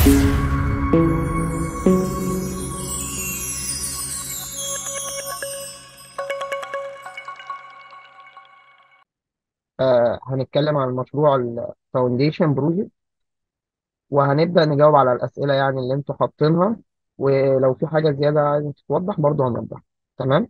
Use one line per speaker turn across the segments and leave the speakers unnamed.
آه هنتكلم عن مشروع الفاونديشن بروجكت وهنبدأ نجاوب على الأسئلة يعني اللي انتوا حاطينها ولو في حاجة زيادة عايز تتوضح برضه هنوضح تمام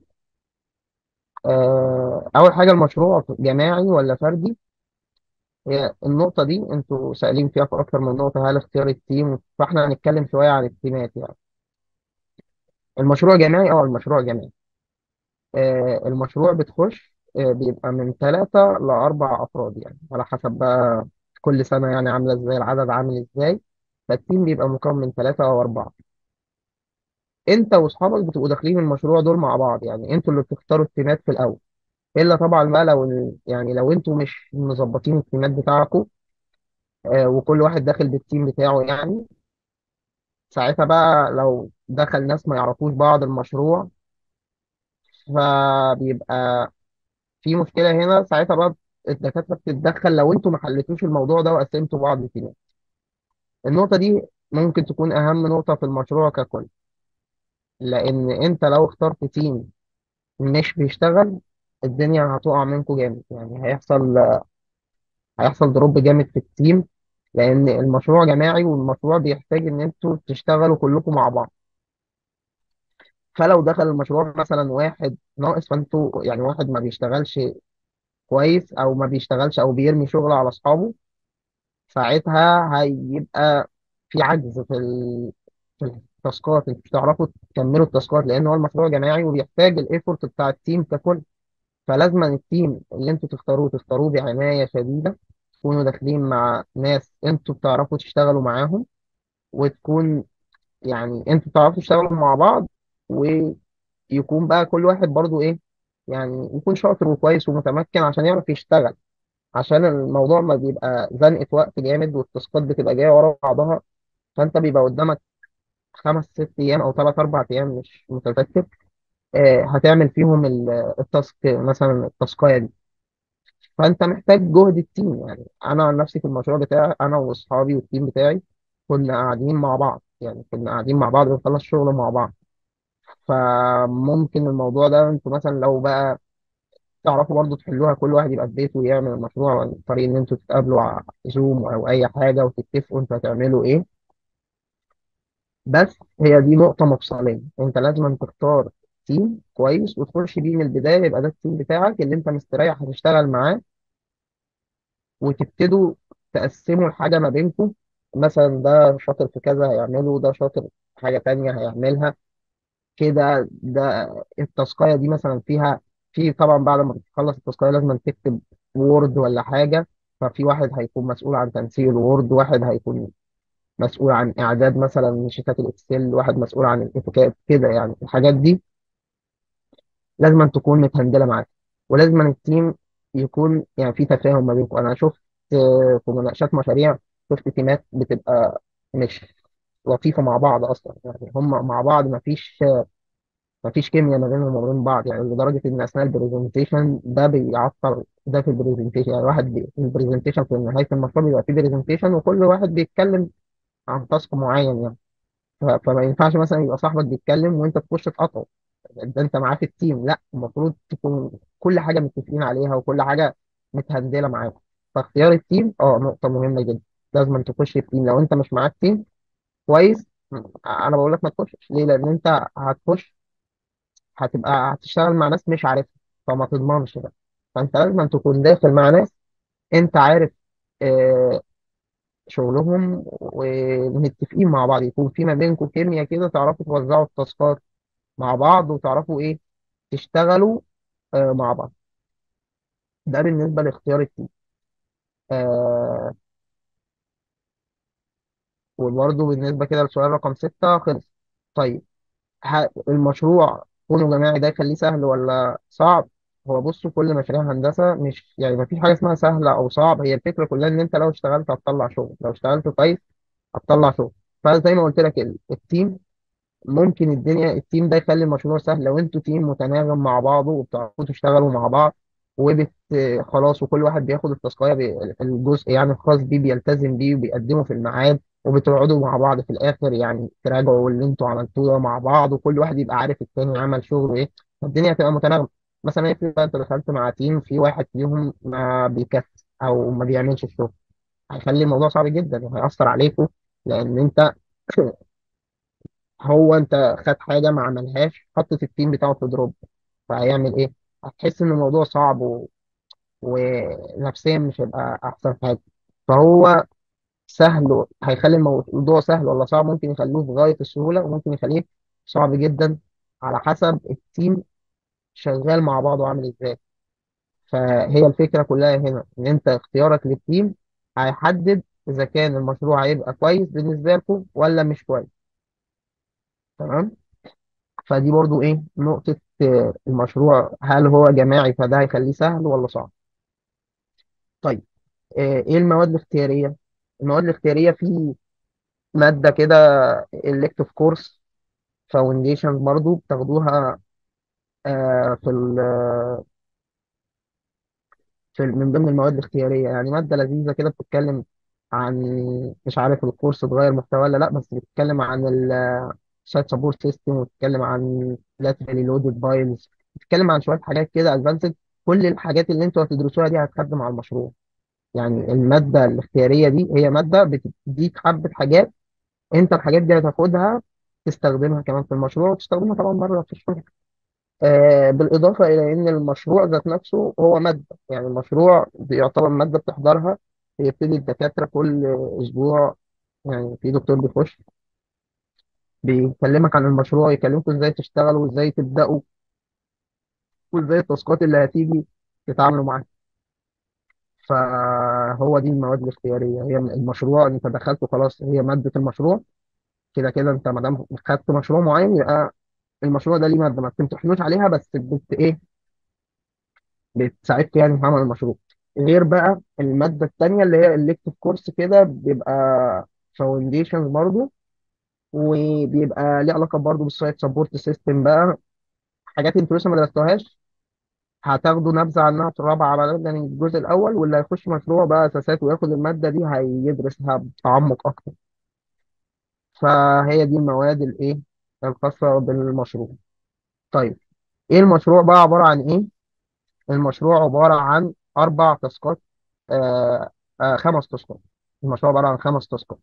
آه أول حاجة المشروع جماعي ولا فردي هي النقطة دي انتوا سائلين فيها في أكتر من نقطة هل اختيار التيم فاحنا هنتكلم شوية عن التيمات يعني المشروع جماعي اه المشروع جماعي آه المشروع بتخش آه بيبقى من ثلاثة لأربع أفراد يعني على حسب بقى كل سنة يعني عاملة ازاي العدد عامل ازاي فالتيم بيبقى مكون من ثلاثة أو أربعة أنت وأصحابك بتبقوا داخلين المشروع دول مع بعض يعني أنتوا اللي بتختاروا التيمات في الأول إلا طبعا بقى لو ال- يعني لو أنتوا مش مظبطين التيمات بتاعكم آه وكل واحد داخل بالتيم بتاعه يعني ساعتها بقى لو دخل ناس ما يعرفوش بعض المشروع فبيبقى في مشكلة هنا ساعتها بقى الدكاترة بتتدخل لو أنتوا ما حلتوش الموضوع ده وقسمتوا بعض تيمات النقطة دي ممكن تكون أهم نقطة في المشروع ككل لأن أنت لو اخترت تيم مش بيشتغل الدنيا هتقع منكم جامد يعني هيحصل هيحصل دروب جامد في التيم لان المشروع جماعي والمشروع بيحتاج ان انتوا تشتغلوا كلكم مع بعض فلو دخل المشروع مثلا واحد ناقص فانتوا يعني واحد ما بيشتغلش كويس او ما بيشتغلش او بيرمي شغل على اصحابه ساعتها هيبقى في عجز في ال... في التاسكات انتوا مش هتعرفوا تكملوا التاسكات لان هو المشروع جماعي وبيحتاج الايفورت بتاع التيم ككل فلازم التيم اللي انتوا تختاروه تختاروه بعناية شديدة تكونوا داخلين مع ناس انتوا بتعرفوا تشتغلوا معاهم وتكون يعني انتوا بتعرفوا تشتغلوا مع بعض ويكون بقى كل واحد برضو ايه يعني يكون شاطر وكويس ومتمكن عشان يعرف يشتغل عشان الموضوع ما بيبقى زنقة وقت جامد والتاسكات بتبقى جاية ورا بعضها فانت بيبقى قدامك خمس ست ايام او ثلاث اربع ايام مش متذكر آه هتعمل فيهم ال- التاسك مثلا التاسكايه دي فانت محتاج جهد التيم يعني انا عن نفسي في المشروع بتاعي انا واصحابي والتيم بتاعي كنا قاعدين مع بعض يعني كنا قاعدين مع بعض بنخلص شغل مع بعض فممكن الموضوع ده انتوا مثلا لو بقى تعرفوا برضو تحلوها كل واحد يبقى في بيته ويعمل المشروع عن طريق ان انتوا تتقابلوا على زوم او اي حاجه وتتفقوا انتوا هتعملوا ايه بس هي دي نقطه مفصليه انت لازم تختار تيم كويس وتخش بيه من البدايه يبقى ده التيم بتاعك اللي انت مستريح هتشتغل معاه وتبتدوا تقسموا الحاجة ما بينكم مثلا ده شاطر في كذا هيعمله ده شاطر في حاجة تانية هيعملها كده ده التاسكية دي مثلا فيها في طبعا بعد ما تخلص التاسكية لازم تكتب وورد ولا حاجة ففي واحد هيكون مسؤول عن تنسيق الوورد واحد هيكون مسؤول عن إعداد مثلا شيتات الإكسل واحد مسؤول عن الإتيكيت كده يعني الحاجات دي لازم أن تكون متهندلة معاك ولازم أن التيم يكون يعني في تفاهم ما بينكم أنا شفت آه، في مناقشات مشاريع شفت تيمات بتبقى مش لطيفة مع بعض أصلا يعني هم مع بعض ما فيش ما فيش كيمياء ما بينهم وما بين بعض يعني لدرجة إن أثناء البرزنتيشن ده بيعطل ده في البرزنتيشن يعني واحد بي... في البرزنتيشن في نهاية المشروع بيبقى في برزنتيشن وكل واحد بيتكلم عن تاسك معين يعني ف... فما ينفعش مثلا يبقى صاحبك بيتكلم وأنت تخش تقاطعه ده انت معاه في التيم لا المفروض تكون كل حاجه متفقين عليها وكل حاجه متهندله معاكم فاختيار التيم اه نقطه مهمه جدا لازم أن تخش التيم لو انت مش معاك تيم كويس انا بقول لك ما تخشش ليه لان انت هتخش هتبقى هتشتغل مع ناس مش عارفها فما تضمنش ده فانت لازم أن تكون داخل مع ناس انت عارف آه، شغلهم ومتفقين مع بعض يكون في ما بينكم كيمياء كده تعرفوا توزعوا التاسكات مع بعض وتعرفوا ايه تشتغلوا آه، مع بعض ده بالنسبة لاختيار التيم آه وبرضه بالنسبة كده لسؤال رقم ستة خلص طيب ه- المشروع كونه جماعي ده يخليه سهل ولا صعب هو بصوا كل مشاريع هندسة مش يعني ما فيش حاجة اسمها سهلة أو صعب هي الفكرة كلها إن أنت لو اشتغلت هتطلع شغل لو اشتغلت كويس هتطلع شغل فزي ما قلت لك ال- التيم ممكن الدنيا التيم ده يخلي المشروع سهل لو انتوا تيم متناغم مع بعضه وبتعرفوا تشتغلوا مع بعض وبت خلاص وكل واحد بياخد التاسكايه بي- الجزء يعني الخاص بيه بيلتزم بيه وبيقدمه في الميعاد وبتقعدوا مع بعض في الاخر يعني تراجعوا اللي انتوا عملتوه ده مع بعض وكل واحد يبقى عارف التاني عمل شغله ايه فالدنيا هتبقى متناغمه مثلا افرض بقى انت دخلت مع تيم في واحد فيهم ما بيكفي او ما بيعملش الشغل هيخلي الموضوع صعب جدا وهيأثر عليكم لان انت هو انت خد حاجه ما عملهاش حطت التيم بتاعه في دروب فهيعمل ايه؟ هتحس ان الموضوع صعب و... ونفسيا مش هيبقى احسن حاجه فهو سهل هيخلي الموضوع سهل ولا صعب ممكن يخلوه في غايه السهوله وممكن يخليه صعب جدا على حسب التيم شغال مع بعضه عامل ازاي فهي الفكره كلها هنا ان انت اختيارك للتيم هيحدد اذا كان المشروع هيبقى كويس بالنسبه لكم ولا مش كويس تمام فدي برضو ايه نقطة آه، المشروع هل هو جماعي فده هيخليه سهل ولا صعب طيب آه، ايه المواد الاختيارية المواد الاختيارية في مادة كده elective course foundation برضو بتاخدوها آه، في ال في ال- من ضمن المواد الاختيارية يعني مادة لذيذة كده بتتكلم عن مش عارف الكورس اتغير محتوى ولا لا بس بتتكلم عن السايت سبورت سيستم وبتتكلم عن laterally loaded files بتتكلم عن شوية حاجات كده ادفانسد كل الحاجات اللي انتوا هتدرسوها دي هتخدم على المشروع يعني المادة الاختيارية دي هي مادة بتديك حبة حاجات انت الحاجات دي هتاخدها تستخدمها كمان في المشروع وتستخدمها طبعا بره في الشغل آه، بالإضافة إلى إن المشروع ذات نفسه هو مادة يعني المشروع بيعتبر مادة بتحضرها بيبتدي الدكاترة كل أسبوع يعني في دكتور بيخش بيكلمك عن المشروع يكلمكم إزاي تشتغلوا وإزاي تبدأوا وإزاي التاسكات اللي هتيجي تتعاملوا معاها فهو دي المواد الاختيارية هي المشروع أنت دخلته خلاص هي مادة المشروع كده كده أنت ما دام خدت مشروع معين يبقى المشروع ده ليه مادة ما بتمتحنوش عليها بس بت إيه بتساعدكم يعني في عمل المشروع غير بقى المادة التانية اللي هي الإلكتيف كورس كده بيبقى فاونديشنز برضو وبيبقى ليه علاقة برضو بالسايت سبورت سيستم بقى حاجات انتوا لسه ما درستوهاش هتاخدوا نبذة عنها في الرابعة بعد من الجزء الأول واللي هيخش مشروع بقى أساسات وياخد المادة دي هيدرسها بتعمق أكتر فهي دي المواد الإيه الخاصة بالمشروع طيب إيه المشروع بقى عبارة عن إيه؟ المشروع عبارة عن أربع تاسكات آه آه خمس تاسكات المشروع عبارة عن خمس تاسكات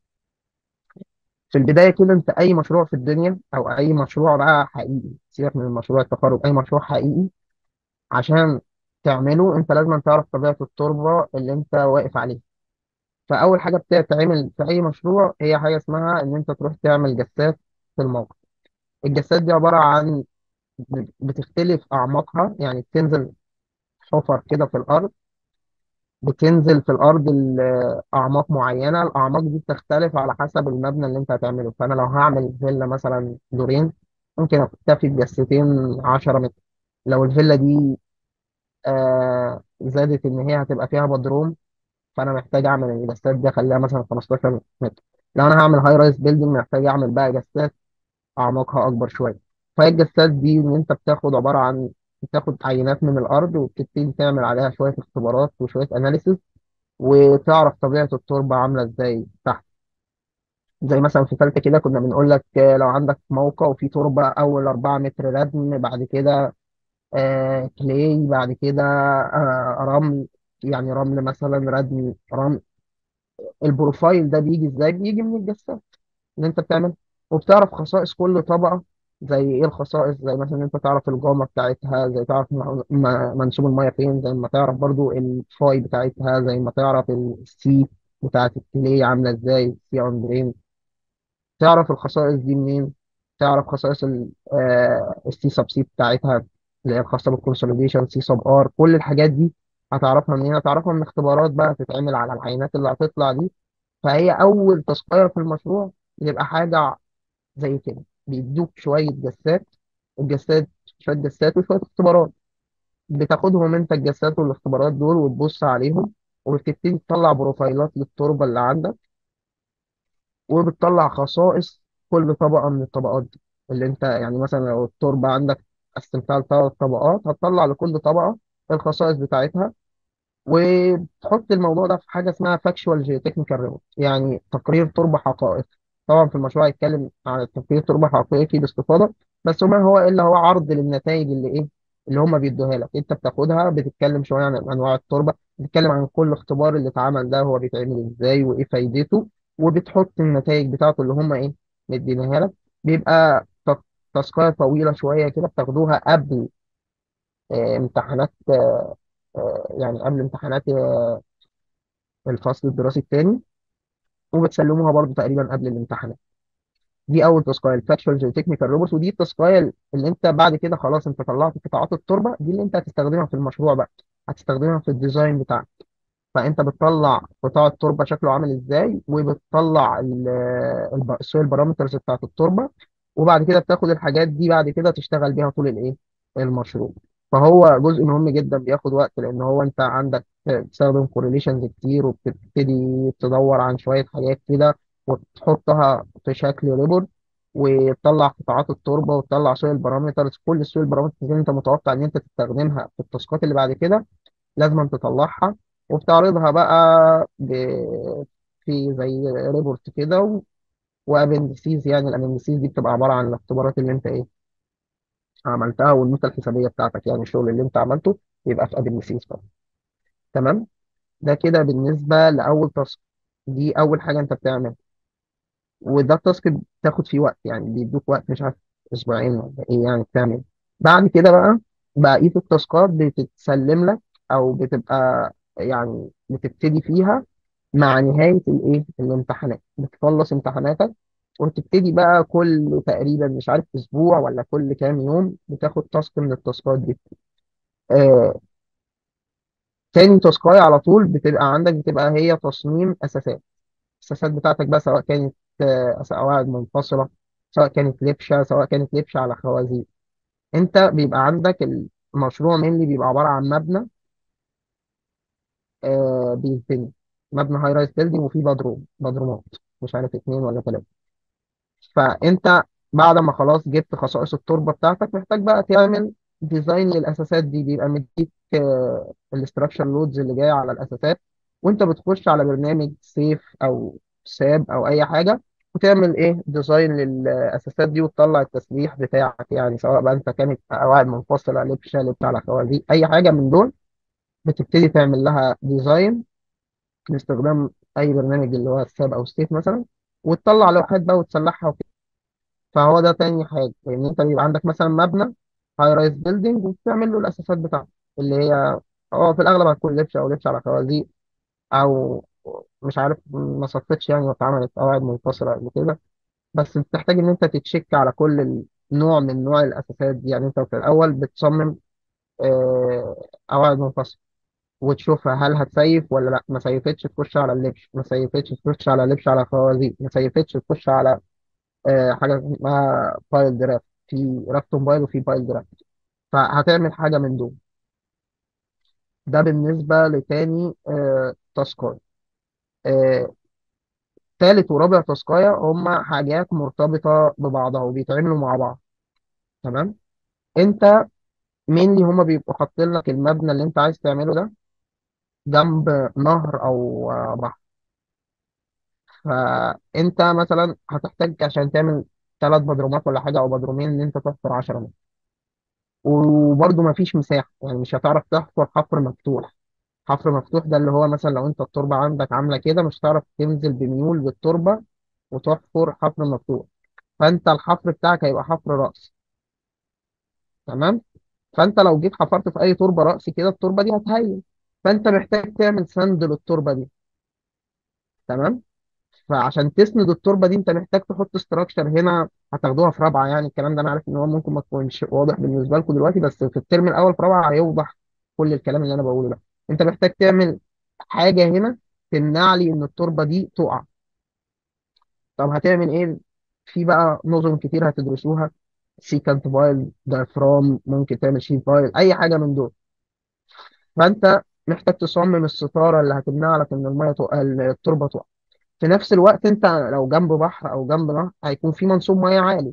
في البداية كده أنت أي مشروع في الدنيا أو أي مشروع بقى حقيقي سيبك من مشروع التخرج أي مشروع حقيقي عشان تعمله أنت لازم تعرف طبيعة التربة اللي أنت واقف عليها فأول حاجة بتتعمل في أي مشروع هي حاجة اسمها إن أنت تروح تعمل جسات في الموقع الجسات دي عبارة عن بتختلف أعماقها يعني بتنزل حفر كده في الأرض بتنزل في الأرض ال- أعماق معينة الأعماق دي بتختلف على حسب المبنى اللي أنت هتعمله فأنا لو هعمل فيلا مثلا دورين ممكن أكتفي بجستين 10 متر لو الفيلا دي آه زادت إن هي هتبقى فيها بدروم فأنا محتاج أعمل الجستات دي أخليها مثلا 15 متر لو أنا هعمل هاي رايز بيلدينج محتاج أعمل بقى جستات أعماقها أكبر شوية فهي الجستات دي إن أنت بتاخد عبارة عن بتاخد عينات من الأرض وبتبتدي تعمل عليها شوية اختبارات وشوية أناليسيس وتعرف طبيعة التربة عاملة ازاي تحت زي مثلا في ثالثة كده كنا بنقول لك آه، لو عندك موقع وفي تربة أول أربعة متر ردم بعد كده آه كلي بعد كده آه رمل يعني رمل مثلا ردم رمل البروفايل ده بيجي ازاي؟ بيجي من الجسام اللي انت بتعمل وبتعرف خصائص كل طبقة زي ايه الخصائص زي مثلا انت تعرف الجامة بتاعتها زي تعرف م- م- منسوب المية فين زي ما تعرف برضو الفاي بتاعتها زي ما تعرف السي بتاعت الكلية عاملة ازاي السي اندرين تعرف الخصائص دي منين تعرف خصائص السي سب سي بتاعتها اللي هي الخاصة بالكونسوليديشن سي سب ار كل الحاجات دي هتعرفها منين هتعرفها من اختبارات بقى تتعمل على العينات اللي هتطلع دي فهي أول تسقية في المشروع يبقى حاجة زي كده بيدوك شوية جسات الجسات شوية جسات وشوية اختبارات بتاخدهم انت الجسات والاختبارات دول وتبص عليهم وبتبتدي تطلع بروفايلات للتربة اللي عندك وبتطلع خصائص كل طبقة من الطبقات دي اللي انت يعني مثلا لو التربة عندك قسمتها لثلاث طبقات هتطلع لكل طبقة الخصائص بتاعتها وتحط الموضوع ده في حاجه اسمها فاكشوال جيوتكنيكال ريبورت يعني تقرير تربه حقائقي طبعا في المشروع هيتكلم عن تقرير تربه حقائقي باستفاضه بس ما هو الا هو عرض للنتائج اللي ايه اللي هم بيدوها لك انت بتاخدها بتتكلم شويه عن انواع التربه بتتكلم عن كل اختبار اللي اتعمل ده هو بيتعمل ازاي وايه فايدته وبتحط النتائج بتاعته اللي هم ايه مديناها لك بيبقى ت- تاسكايه طويله شويه كده بتاخدوها قبل آه، امتحانات آه، آه، يعني قبل امتحانات آه، الفصل الدراسي الثاني وبتسلموها برضو تقريبا قبل الامتحانات دي اول تاسكايه الفاكشوال جيوتكنيكال روبوت ودي التاسكايه اللي انت بعد كده خلاص انت طلعت قطاعات التربه دي اللي انت هتستخدمها في المشروع بقى هتستخدمها في الديزاين بتاعك فانت بتطلع قطاع التربه شكله عامل ازاي وبتطلع السويل بارامترز بتاعت التربه وبعد كده بتاخد الحاجات دي بعد كده تشتغل بيها طول الايه المشروع فهو جزء مهم جدا بياخد وقت لان هو انت عندك بتستخدم كورليشنز كتير وبتبتدي تدور عن شويه حاجات كده وتحطها في شكل ريبورت وتطلع قطاعات التربه وتطلع سويل بارامترز كل السويل بارامترز اللي انت متوقع ان انت تستخدمها في التاسكات اللي بعد كده لازم تطلعها وبتعرضها بقى ب... في زي ريبورت كده وابندسيز يعني الابندسيز دي بتبقى عباره عن الاختبارات اللي انت ايه عملتها والنوتة الحسابيه بتاعتك يعني الشغل اللي انت عملته يبقى في ابندسيز بقى تمام ده كده بالنسبه لاول تاسك دي اول حاجه انت بتعمل وده التاسك بتاخد فيه وقت يعني بيدوك وقت مش عارف اسبوعين ولا ايه يعني بتعمل بعد كده بقى بقيه التاسكات بتتسلم لك او بتبقى يعني بتبتدي فيها مع نهايه الايه الامتحانات بتخلص امتحاناتك وتبتدي بقى كل تقريبا مش عارف اسبوع ولا كل كام يوم بتاخد تاسك من التاسكات دي آه تاني تاسكاية على طول بتبقى عندك بتبقى هي تصميم اساسات الاساسات بتاعتك بقى سواء كانت آه، قواعد منفصله سواء كانت لبشه سواء كانت لبشه على خوازيق انت بيبقى عندك المشروع مين بيبقى عباره عن مبنى آه بيتبني مبنى هاي رايز بيلدينج وفيه بدروم بدرومات مش عارف اتنين ولا تلاته فانت بعد ما خلاص جبت خصائص التربه بتاعتك محتاج بقى تعمل ديزاين للاساسات دي بيبقى مديك الاستراكشر لودز اللي جايه على الاساسات وانت بتخش على برنامج سيف او ساب او اي حاجه وتعمل ايه ديزاين للاساسات دي وتطلع التسليح بتاعك يعني سواء بقى انت كانت قواعد منفصله لبشه لبشه على خوازيق اي حاجه من دول بتبتدي تعمل لها ديزاين باستخدام اي برنامج اللي هو الساب او ستيت مثلا وتطلع لوحات بقى وتسلحها فهو ده تاني حاجة لأن أنت بيبقى عندك مثلا مبنى هاي رايز بيلدينج وبتعمل له الأساسات بتاعته اللي هي هو في الأغلب هتكون لبش أو لبش على خوازيق أو مش عارف ما صفتش يعني واتعملت قواعد منفصلة قبل كده بس بتحتاج إن أنت تتشيك على كل نوع من نوع الأساسات دي يعني أنت في الأول بتصمم آه، قواعد منفصلة وتشوفها هل هتسيف ولا لا ما سيفتش تخش على اللبش ما سيفتش تخش على لبش على خوازيق ما سيفتش تخش على آه، حاجه اسمها فايل درافت في رافت موبايل وفي فايل درافت فهتعمل حاجه من دول ده بالنسبه لتاني آه، تاسكاي آه، تالت ورابع تاسكاية هما حاجات مرتبطه ببعضها وبيتعملوا مع بعض تمام انت مين اللي هما بيبقوا حاطين لك المبنى اللي انت عايز تعمله ده جنب نهر او آه، بحر فانت مثلا هتحتاج عشان تعمل ثلاث بدرومات ولا حاجه او بدرومين ان انت تحفر 10 متر وبرضه ما فيش مساحه يعني مش هتعرف تحفر حفر مفتوح حفر مفتوح ده اللي هو مثلا لو انت التربه عندك عامله كده مش هتعرف تنزل بميول بالتربه وتحفر حفر مفتوح فانت الحفر بتاعك هيبقى حفر رأس تمام فانت لو جيت حفرت في اي تربه رأسي كده التربه دي هتهيل فانت محتاج تعمل سند للتربه دي تمام فعشان تسند التربه دي انت محتاج تحط استراكشر هنا هتاخدوها في رابعه يعني الكلام ده انا عارف ان هو ممكن ما تكونش واضح بالنسبه لكم دلوقتي بس في الترم الاول في رابعه هيوضح كل الكلام اللي انا بقوله ده انت محتاج تعمل حاجه هنا تمنع لي ان التربه دي تقع طب هتعمل ايه في بقى نظم كتير هتدرسوها سيكانت فايل دايفرام ممكن تعمل شيت فايل اي حاجه من دول فانت محتاج تصمم الستاره اللي هتمنع لك ان الميه تقع التربه تقع في نفس الوقت انت لو جنب بحر او جنب نهر هيكون في منسوب ميه عالي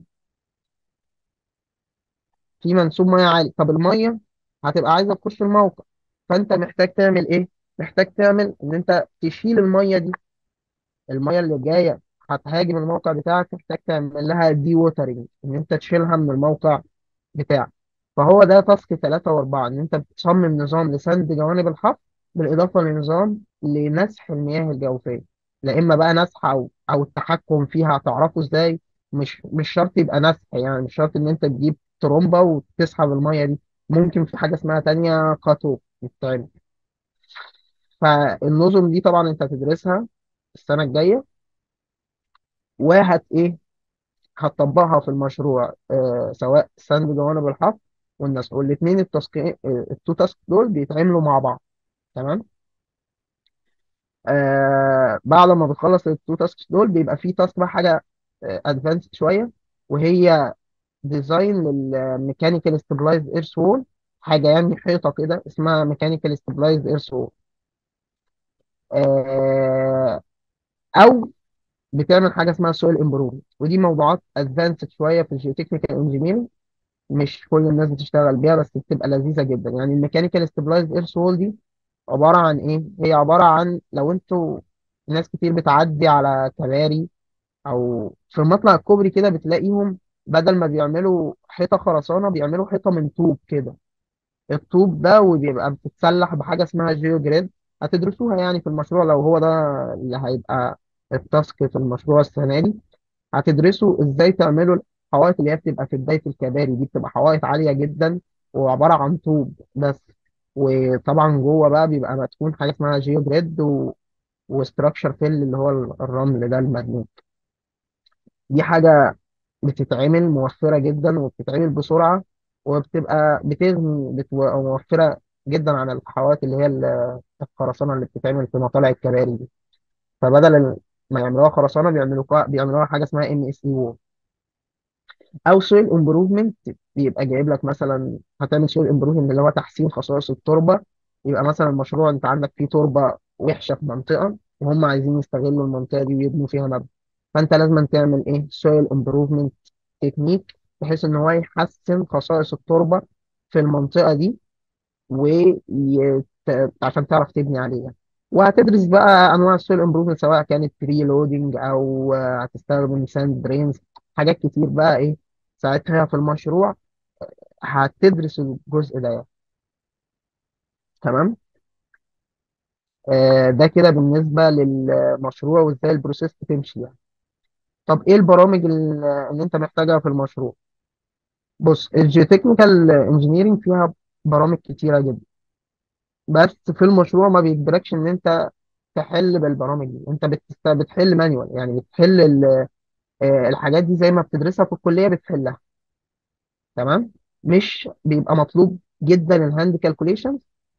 في منسوب ميه عالي طب الميه هتبقى عايزه تخش الموقع فانت محتاج تعمل ايه محتاج تعمل ان انت تشيل الميه دي الميه اللي جايه هتهاجم الموقع بتاعك محتاج تعمل لها دي ووترنج ان انت تشيلها من الموقع بتاعك فهو ده تاسك ثلاثة وأربعة إن أنت بتصمم نظام لسد جوانب الحفر بالإضافة لنظام لنسح المياه الجوفية لا إما بقى نسح أو أو التحكم فيها هتعرفه إزاي مش مش شرط يبقى نسح يعني مش شرط إن أنت تجيب ترومبة وتسحب المية دي ممكن في حاجة اسمها تانية قاطو بتتعمل فالنظم دي طبعا أنت هتدرسها السنة الجاية وهت إيه هتطبقها في المشروع آه سواء سند جوانب الحفر والنسق والاثنين التاسك التو تاسك دول بيتعملوا مع بعض تمام آه بعد ما بتخلص التو تاسك دول بيبقى في تاسك بقى حاجه ادفانسد شويه وهي ديزاين للميكانيكال ستابلايزد ايرث وول حاجه يعني حيطه كده اسمها ميكانيكال ستابلايزد ايرث وول او بتعمل حاجه اسمها سويل امبروفمنت ودي موضوعات ادفانسد شويه في الجيوتكنيكال انجينيرنج مش كل الناس بتشتغل بيها بس بتبقى لذيذه جدا يعني الميكانيكال ستابلايزد ايرث وول دي عباره عن ايه هي عباره عن لو انتوا ناس كتير بتعدي على كباري او في مطلع الكوبري كده بتلاقيهم بدل ما بيعملوا حيطه خرسانه بيعملوا حيطه من طوب كده الطوب ده وبيبقى بتتسلح بحاجه اسمها جيو جريد هتدرسوها يعني في المشروع لو هو ده اللي هيبقى التاسك في المشروع السنه دي هتدرسوا ازاي تعملوا الحوائط اللي هي بتبقى في بدايه الكباري دي بتبقى حوائط عاليه جدا وعباره عن طوب بس وطبعا جوه بقى بيبقى مدفون حاجه اسمها جيو جريد و... وستراكشر فيل اللي هو الرمل ده المدموج دي حاجه بتتعمل موفره جدا وبتتعمل بسرعه وبتبقى بتغني بتبقى موفره جدا عن الحوائط اللي هي ال- الخرسانه اللي بتتعمل في مطالع الكباري دي فبدل ال- ما يعملوها خرسانه بيعملوها بيعملوها حاجه اسمها ام اس اي او سويل امبروفمنت بيبقى جايب لك مثلا هتعمل سويل امبروفمنت اللي هو تحسين خصائص التربه يبقى مثلا مشروع انت عندك فيه تربه وحشه في منطقه وهم عايزين يستغلوا المنطقه دي ويبنوا فيها مبنى فانت لازم تعمل ايه سويل امبروفمنت تكنيك بحيث ان هو يحسن خصائص التربه في المنطقه دي ويت... عشان تعرف تبني عليها وهتدرس بقى انواع السويل امبروفمنت سواء كانت بري لودنج او آه، هتستخدم ساند درينز حاجات كتير بقى ايه ساعتها في المشروع هتدرس الجزء ده يعني. تمام آه ده كده بالنسبه للمشروع وازاي البروسيس بتمشي يعني طب ايه البرامج ال- اللي انت محتاجها في المشروع بص الجيوتكنيكال انجينيرنج فيها برامج كتيره جدا بس في المشروع ما بيجبركش ان انت تحل بالبرامج دي انت بتست... بتحل مانيوال يعني بتحل ال... آه، الحاجات دي زي ما بتدرسها في الكليه بتحلها تمام مش بيبقى مطلوب جدا الهاند كالكوليشن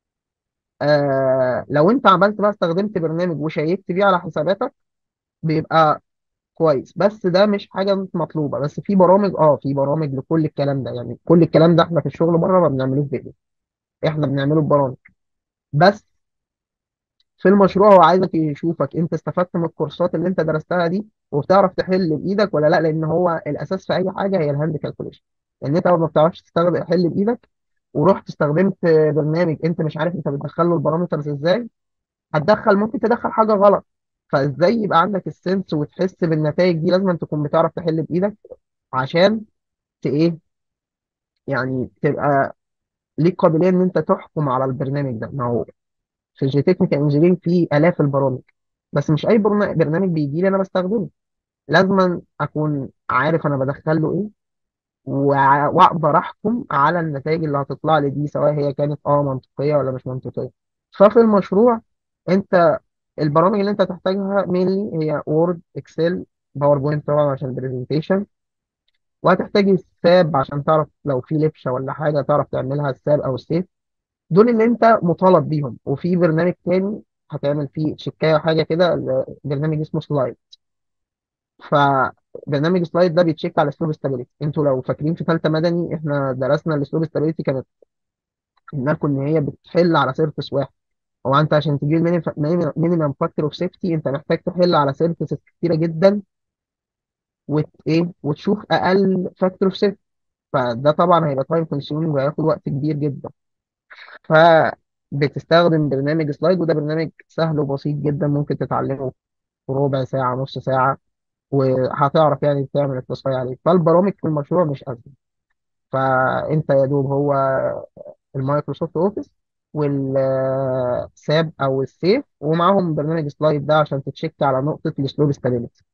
آه لو انت عملت بقى استخدمت برنامج وشيكت بيه على حساباتك بيبقى كويس بس ده مش حاجه مش مطلوبه بس في برامج اه في برامج لكل الكلام ده يعني كل الكلام ده احنا في الشغل بره ما بنعملوش بايدينا احنا بنعمله ببرامج بس في المشروع هو عايزك يشوفك انت استفدت من الكورسات اللي انت درستها دي وبتعرف تحل بايدك ولا لا لان هو الاساس في اي حاجه هي الهاند كالكوليشن لان انت لو ما بتعرفش تستخدم تحل بايدك ورحت استخدمت برنامج انت مش عارف انت بتدخل له البارامترز ازاي هتدخل ممكن تدخل حاجه غلط فازاي يبقى عندك السنس وتحس بالنتائج دي لازم تكون بتعرف تحل بايدك عشان ت ايه يعني تبقى ليك قابليه ان انت تحكم على البرنامج ده ما هو في الجي تكنيكال انجينيرنج في الاف البرامج بس مش اي برنا- برنامج بيجي لي انا بستخدمه لازم اكون عارف انا بدخل له ايه وع- واقدر احكم على النتائج اللي هتطلع لي دي سواء هي كانت اه منطقيه ولا مش منطقيه ففي المشروع انت البرامج اللي انت تحتاجها مينلي هي وورد اكسل باوربوينت طبعا عشان البرزنتيشن وهتحتاج الساب عشان تعرف لو في لبشه ولا حاجه تعرف تعملها الساب او السيف دول اللي انت مطالب بيهم وفي برنامج تاني هتعمل فيه تشيكايه حاجه كده برنامج اسمه سلايد فبرنامج سلايد ده بيتشيك على اسلوب ستابيليتي انتوا لو فاكرين في ثالثه مدني احنا درسنا الاسلوب ستابيليتي كانت قلنا لكم ان هي بتحل على سيرفس واحد هو انت عشان تجيب مينيمم فاكتور اوف سيفتي انت محتاج تحل على سيرفيسز كتيره جدا وت ايه وتشوف اقل فاكتور اوف سيفتي فده طبعا هيبقى تايم كونسيومينج وهياخد وقت كبير جدا بتستخدم برنامج سلايد وده برنامج سهل وبسيط جدا ممكن تتعلمه في ربع ساعة نص ساعة وهتعرف يعني تعمل التصفية عليه فالبرامج في المشروع مش أزمة فأنت يا دوب هو المايكروسوفت أوفيس والساب أو السيف ومعاهم برنامج سلايد ده عشان تتشيك على نقطة السلوب ستابيليتي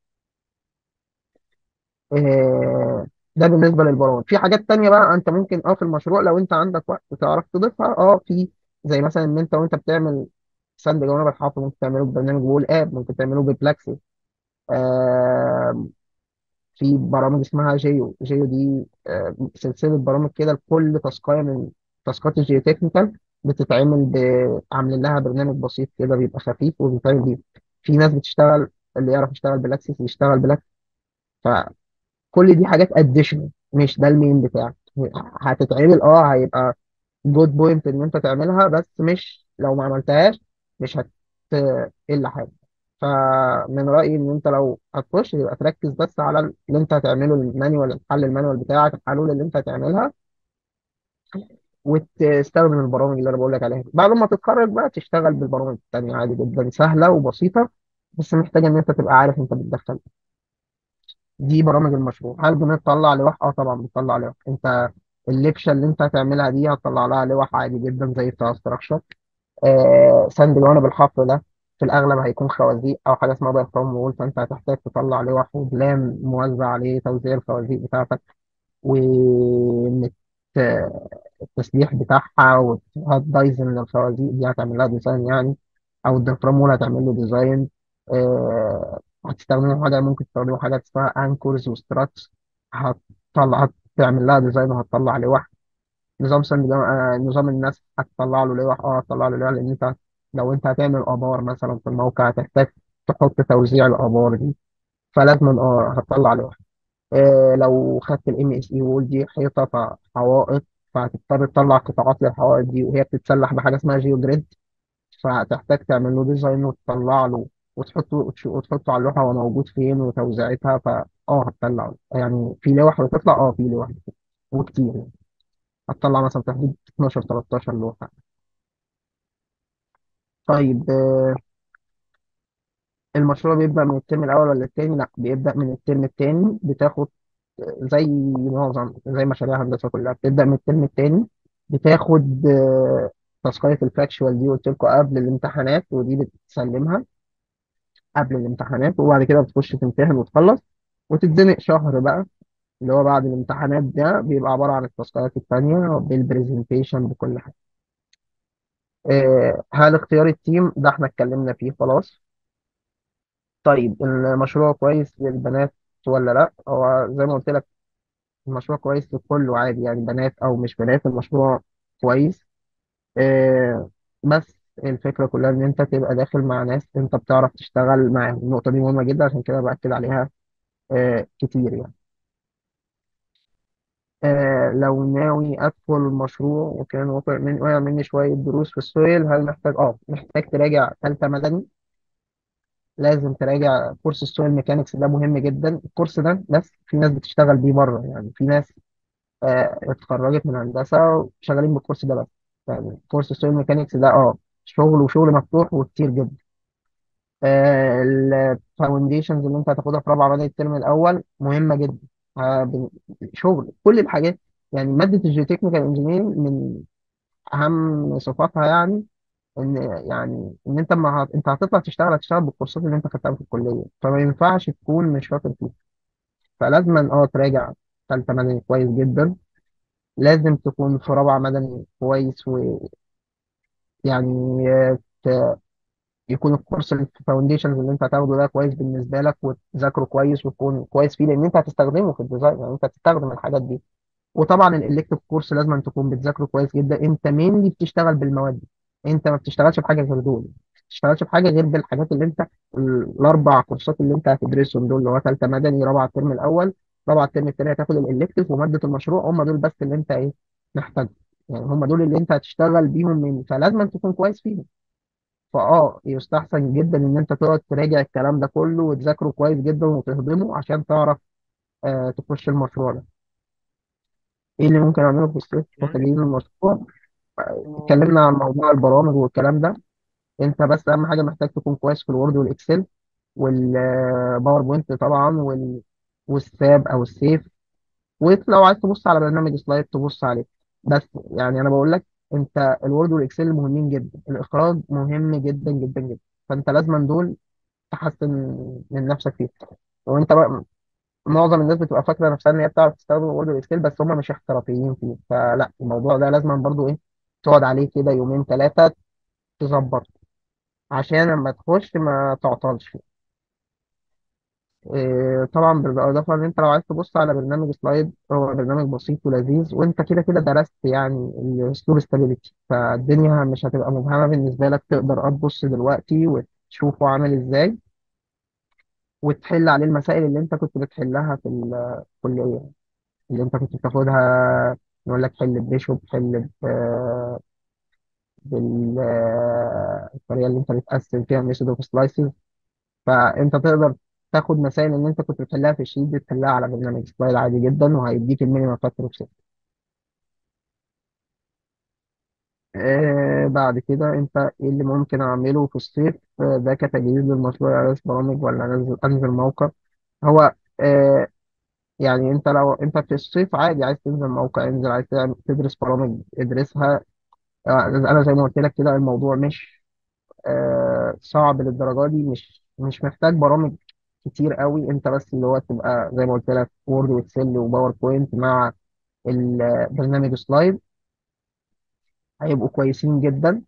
آه، ده بالنسبة للبرامج في حاجات تانية بقى انت ممكن اه في المشروع لو انت عندك وقت تعرف تضيفها اه في زي مثلا ان انت وانت بتعمل ساند جوانب الحفر ممكن تعمله ببرنامج وول اب ممكن تعمله ببلاكسي آه في برامج اسمها جيو جيو دي آه سلسلة برامج كده لكل تاسكاية من تاسكات الجيو تكنيكال بتتعمل ب... عاملين لها برنامج بسيط كده بيبقى خفيف وبيتعمل بيه في ناس بتشتغل اللي يعرف يشتغل بلاكسي يشتغل بلاكسي كل دي حاجات اديشنال مش ده المين بتاعك هتتعمل اه هيبقى جود بوينت ان انت تعملها بس مش لو ما عملتهاش مش هتقل حاجه فمن رايي ان انت لو هتخش يبقى تركز بس على اللي انت هتعمله المانيوال الحل المانيوال بتاعك الحلول اللي انت هتعملها وتستخدم البرامج اللي انا بقول لك عليها بعد ما تتخرج بقى تشتغل بالبرامج التانيه عادي جدا سهله وبسيطه بس محتاجه ان انت تبقى عارف انت بتدخل دي برامج المشروع هل بنطلع لوح اه طبعا بنطلع لوح انت اللبشه اللي انت هتعملها دي هتطلع لها لوح عادي جدا زي بتاع استراكشر آه ساند جوانب الحفر ده في الاغلب هيكون خوازيق او حاجه اسمها دايفرام وول فانت هتحتاج تطلع لوح وبلان موزع عليه توزيع الخوازيق بتاعتك وإن التسليح بتاعها وهات دايزن للخوازيق دي هتعمل لها ديزاين يعني او الديافرام وول هتعمل له ديزاين آه هتستخدموا حاجه ممكن تستخدموا حاجات اسمها انكورز وستراتس هتطلع هتعمل لها ديزاين وهتطلع لوح نظام سند آه نظام الناس هتطلع له لوح اه هتطلع له لوح لان انت لو انت هتعمل ابار مثلا في الموقع هتحتاج تحط توزيع الابار دي فلازم اه هتطلع لوح آه، لو خدت الام اس اي وول دي حيطه فحوائط فهتضطر تطلع قطاعات للحوائط دي وهي بتتسلح بحاجه اسمها جيو جريد فهتحتاج تعمل له ديزاين وتطلع له وتحطه وتش- وتحطه على اللوحه هو موجود فين وتوزيعتها فا اه هتطلع يعني في لوح بتطلع اه في لوح بتطلع. وكتير يعني هتطلع مثلا في حدود 12 13 لوحه طيب آه، المشروع بيبدأ من الترم الأول ولا التاني؟ لا بيبدأ من الترم التاني بتاخد زي معظم زي مشاريع هندسة كلها بتبدأ من الترم التاني بتاخد آه، تاسكاية الفاكشوال دي قلت لكم قبل الامتحانات ودي بتسلمها قبل الامتحانات وبعد كده بتخش تمتحن وتخلص وتتزنق شهر بقى اللي هو بعد الامتحانات ده بيبقى عبارة عن التاسكات التانية بالبرزنتيشن بكل حاجة آه، هل اختيار التيم ده احنا اتكلمنا فيه خلاص طيب المشروع كويس للبنات ولا لا هو زي ما قلت لك المشروع كويس لكله عادي يعني بنات او مش بنات المشروع كويس آه بس الفكره كلها ان انت تبقى داخل مع ناس انت بتعرف تشتغل معاهم النقطه دي مهمه جدا عشان كده باكد عليها آه كتير يعني آه لو ناوي ادخل مشروع وكان واقع من وقع مني شويه دروس في السويل هل محتاج اه محتاج تراجع ثالثه مدني لازم تراجع كورس السويل ميكانكس ده مهم جدا الكورس ده بس في ناس بتشتغل بيه بره يعني في ناس آه، اتخرجت من هندسة وشغالين بالكورس ده بس يعني كورس السويل ميكانيكس ده اه شغل وشغل مفتوح وكتير جدا الفاونديشنز اللي انت هتاخدها في رابعة مادة الترم الأول مهمة جدا آه، بن- شغل كل الحاجات يعني مادة الجيوتكنيكال انجينيرنج من أهم صفاتها يعني إن يعني إن أنت ما هت... أنت هتطلع تشتغل هتشتغل بالكورسات اللي أنت خدتها في الكلية فما ينفعش تكون مش شاطر فيها فلازم اه تراجع تالتة مدني كويس جدا لازم تكون في رابعة مدني كويس ويعني آه، ت- يكون الكورس الفاونديشنز اللي انت هتاخده ده كويس بالنسبة لك وتذاكره كويس وتكون كويس فيه لان انت هتستخدمه في الديزاين يعني انت هتستخدم الحاجات دي وطبعا الالكتيف كورس لازم أن تكون بتذاكره كويس جدا انت مينلي بتشتغل بالمواد دي انت ما بتشتغلش بحاجة غير دول ما بتشتغلش بحاجة غير بالحاجات اللي انت الاربع كورسات اللي انت هتدرسهم دول اللي هو ثالثة مدني رابعة الترم الاول رابعة الترم الثاني هتاخد الالكتيف ومادة المشروع هم دول بس اللي انت ايه محتاج يعني هم دول اللي انت هتشتغل بيهم من فلازم أن تكون كويس فيهم فاه يستحسن جدا ان انت تقعد تراجع الكلام ده كله وتذاكره كويس جدا وتهضمه عشان تعرف آه تخش المشروع ده ايه اللي ممكن اعمله في الصيف في تجهيز المشروع
مم.
اتكلمنا عن موضوع البرامج والكلام ده انت بس اهم حاجه محتاج تكون كويس في الوورد والاكسل والباوربوينت طبعا وال والساب او السيف ولو عايز تبص على برنامج سلايد تبص عليه بس يعني انا بقول لك انت الوورد والاكسل مهمين جدا الاخراج مهم جدا جدا جدا فانت لازم دول تحسن من نفسك فيه وانت بقى معظم الناس بتبقى فاكره نفسها ان هي بتعرف تستخدم الوورد والاكسل بس هم مش احترافيين فيه فلا الموضوع ده لازم برضو ايه تقعد عليه كده يومين ثلاثه تظبط عشان لما تخش ما تعطلش إيه، طبعا بالاضافه ان انت لو عايز تبص على برنامج سلايد هو برنامج بسيط ولذيذ وانت كده كده درست يعني الاسلوب ستابيليتي فالدنيا مش هتبقى مبهمه بالنسبه لك تقدر اه تبص دلوقتي وتشوفه عامل ازاي وتحل عليه المسائل اللي انت كنت بتحلها في الكليه اللي انت كنت بتاخدها يقول لك حل بريشو حل ب- بال الطريقه اللي انت بتقسم فيها ميثود اوف سلايسز فانت تقدر تاخد مسائل اللي انت كنت بتحلها في الشيت دي تحلها على برنامج سلايد عادي جدا وهيديك المينيمم فاكتور اوف آه بعد كده انت ايه اللي ممكن اعمله في الصيف آه ده كتجهيز للمشروع على برامج ولا انزل انزل موقع هو آه يعني انت لو انت في الصيف عادي عايز تنزل موقع انزل عايز تعمل- تدرس برامج ادرسها آه انا زي ما قلت لك كده الموضوع مش آه صعب للدرجه دي مش مش محتاج برامج كتير قوي انت بس اللي هو تبقى زي ما قلت لك وورد واكسل وباوربوينت مع البرنامج سلايد هيبقوا كويسين جدا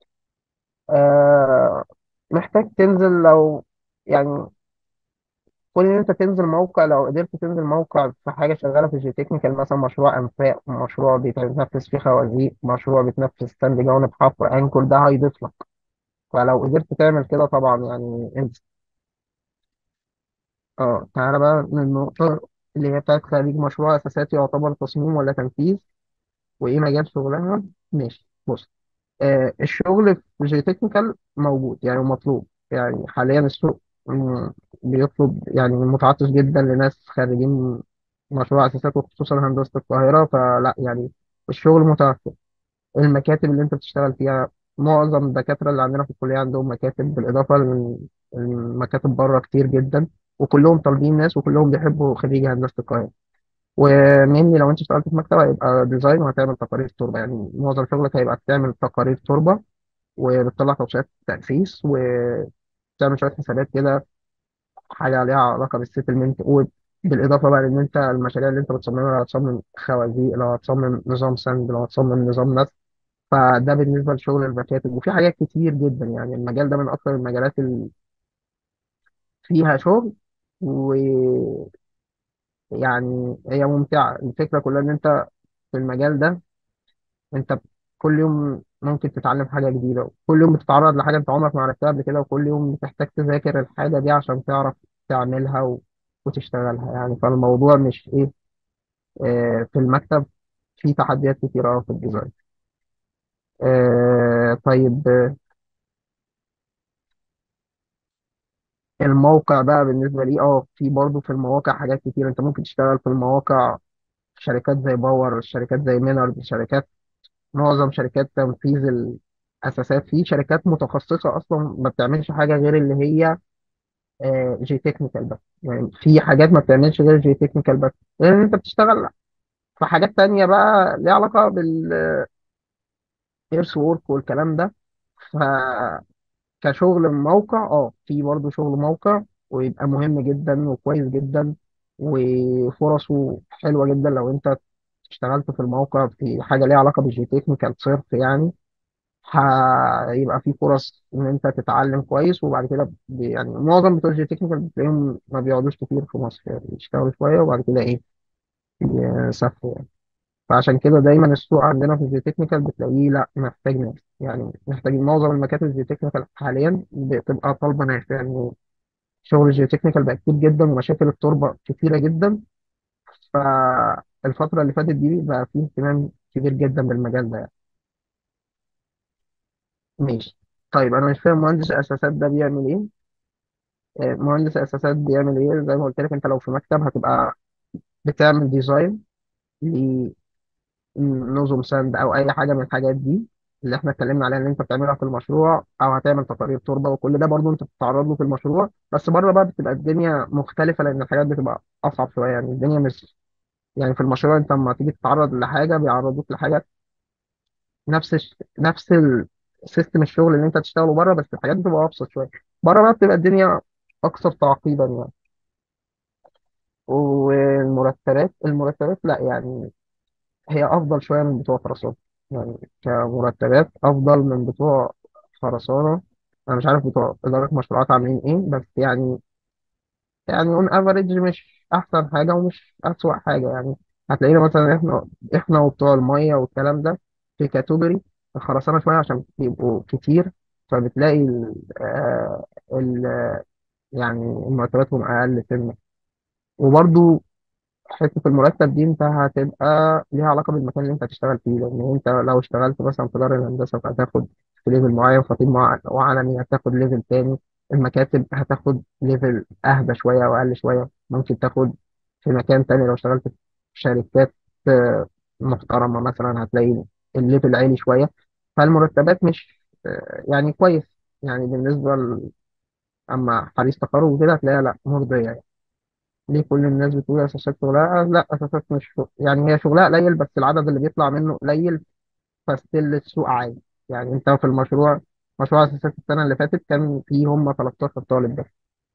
آه محتاج تنزل لو يعني كون ان انت تنزل موقع لو قدرت تنزل موقع في حاجه شغاله في الجي تكنيكال مثلا مشروع انفاق مشروع بيتنفذ فيه خوازيق مشروع بيتنفذ ستاند جوانب حفر انكل ده هيضيف لك فلو قدرت تعمل كده طبعا يعني انت اه تعالى بقى للنقطه اللي هي بتاعت خريج مشروع اساسات يعتبر تصميم ولا تنفيذ وايه مجال شغلها ماشي بص آه، الشغل في جي تكنيكال موجود يعني مطلوب يعني حاليا السوق مم، بيطلب يعني متعطش جدا لناس خارجين مشروع اساسات وخصوصا هندسه القاهره فلا يعني الشغل متوفر المكاتب اللي انت بتشتغل فيها معظم الدكاتره اللي عندنا في الكليه عندهم مكاتب بالاضافه للمكاتب بره كتير جدا وكلهم طالبين ناس وكلهم بيحبوا خريجي هندسه القاهره ومني لو انت اشتغلت في مكتب هيبقى ديزاين وهتعمل تقارير تربه يعني معظم شغلك هيبقى بتعمل تقارير تربه وبتطلع توصيات تأسيس وتعمل شوية حسابات كده حاجة عليها علاقة بالسيتلمنت وبالإضافة بقى لأن أنت المشاريع اللي أنت بتصممها لو هتصمم خوازيق لو هتصمم نظام سند لو هتصمم نظام نسف فده بالنسبة لشغل المكاتب وفي حاجات كتير جدا يعني المجال ده من أكثر المجالات اللي فيها شغل ويعني هي ممتعة الفكرة كلها إن أنت في المجال ده انت كل يوم ممكن تتعلم حاجة جديدة كل يوم بتتعرض لحاجة انت عمرك ما عرفتها قبل كده وكل يوم بتحتاج تذاكر الحاجة دي عشان تعرف تعملها و... وتشتغلها يعني فالموضوع مش ايه آه في المكتب في تحديات كتيرة أوي في الديزاين آه طيب آه، الموقع بقى بالنسبة لي اه في برضه في المواقع حاجات كتير انت ممكن تشتغل في المواقع شركات زي باور شركات زي مينارد شركات معظم شركات تنفيذ الاساسات في شركات متخصصه اصلا ما بتعملش حاجه غير اللي هي آه، جي تكنيكال بس يعني في حاجات ما بتعملش غير جي تكنيكال بس غير ان انت بتشتغل في حاجات تانية بقى ليها علاقه بالايرث وورك والكلام ده فكشغل موقع اه في برضه شغل موقع ويبقى مهم جدا وكويس جدا وفرصه حلوه جدا لو انت اشتغلت في الموقع في حاجه ليها علاقه بالجي تكنيكال صرف يعني هيبقى في فرص ان انت تتعلم كويس وبعد كده ب- يعني معظم بتوع الجي تكنيكال بتلاقيهم ما بيقعدوش كتير في مصر يعني يشتغلوا شويه وبعد كده ايه يسافروا يعني فعشان كده دايما السوق عندنا في الجي تكنيكال بتلاقيه لا محتاج ناس يعني محتاجين معظم المكاتب الجي تكنيكال حاليا بتبقى طالبه ناس يعني شغل الجي تكنيكال بقى كتير جدا ومشاكل التربه كتيره جدا فالفتره اللي فاتت دي بقى فيه اهتمام كبير جدا بالمجال ده يعني. ماشي طيب انا مش فاهم مهندس الاساسات ده بيعمل ايه آه، مهندس اساسات بيعمل ايه زي ما قلت لك انت لو في مكتب هتبقى بتعمل ديزاين نظم ساند او اي حاجه من الحاجات دي اللي احنا اتكلمنا عليها اللي انت بتعملها في المشروع او هتعمل تقارير تربه وكل ده برضو انت بتتعرض له في المشروع بس بره بقى بتبقى الدنيا مختلفه لان الحاجات بتبقى اصعب شويه يعني الدنيا مش يعني في المشروع انت لما تيجي تتعرض لحاجه بيعرضوك لحاجه نفس الش... نفس السيستم الشغل اللي انت تشتغله بره بس الحاجات بتبقى ابسط شويه بره بقى بتبقى الدنيا اكثر تعقيدا يعني والمرتبات المرتبات لا يعني هي افضل شويه من بتوع خرسانه يعني كمرتبات افضل من بتوع خرسانه انا مش عارف بتوع اداره مشروعات عاملين ايه بس يعني يعني اون افريج مش احسن حاجه ومش اسوأ حاجه يعني هتلاقينا مثلا احنا احنا وبتوع الميه والكلام ده في كاتيجوري الخرسانه شويه عشان بيبقوا كتير فبتلاقي ال آه ال يعني مرتباتهم اقل سنه وبرضو حته المرتب دي انت هتبقى ليها علاقه بالمكان اللي انت هتشتغل فيه لان انت لو اشتغلت مثلا في دار الهندسه فهتاخد في ليفل معين خطيب مع- وعالمي هتاخد ليفل تاني المكاتب هتاخد ليفل اهدى شويه او اقل شويه ممكن تاخد في مكان تاني لو اشتغلت في شركات آه، محترمه مثلا هتلاقي الليفل عالي شويه فالمرتبات مش آه، يعني كويس يعني بالنسبه ل- اما حديث تخرج وكده هتلاقيها لا مرضيه يعني. ليه كل الناس بتقول اساسات شغلها لا اساسات مش شغل. يعني هي شغلها قليل بس العدد اللي بيطلع منه قليل فستيل السوق عالي يعني انت في المشروع مشروع اساسات السنه اللي فاتت كان فيه هم 13 طالب بس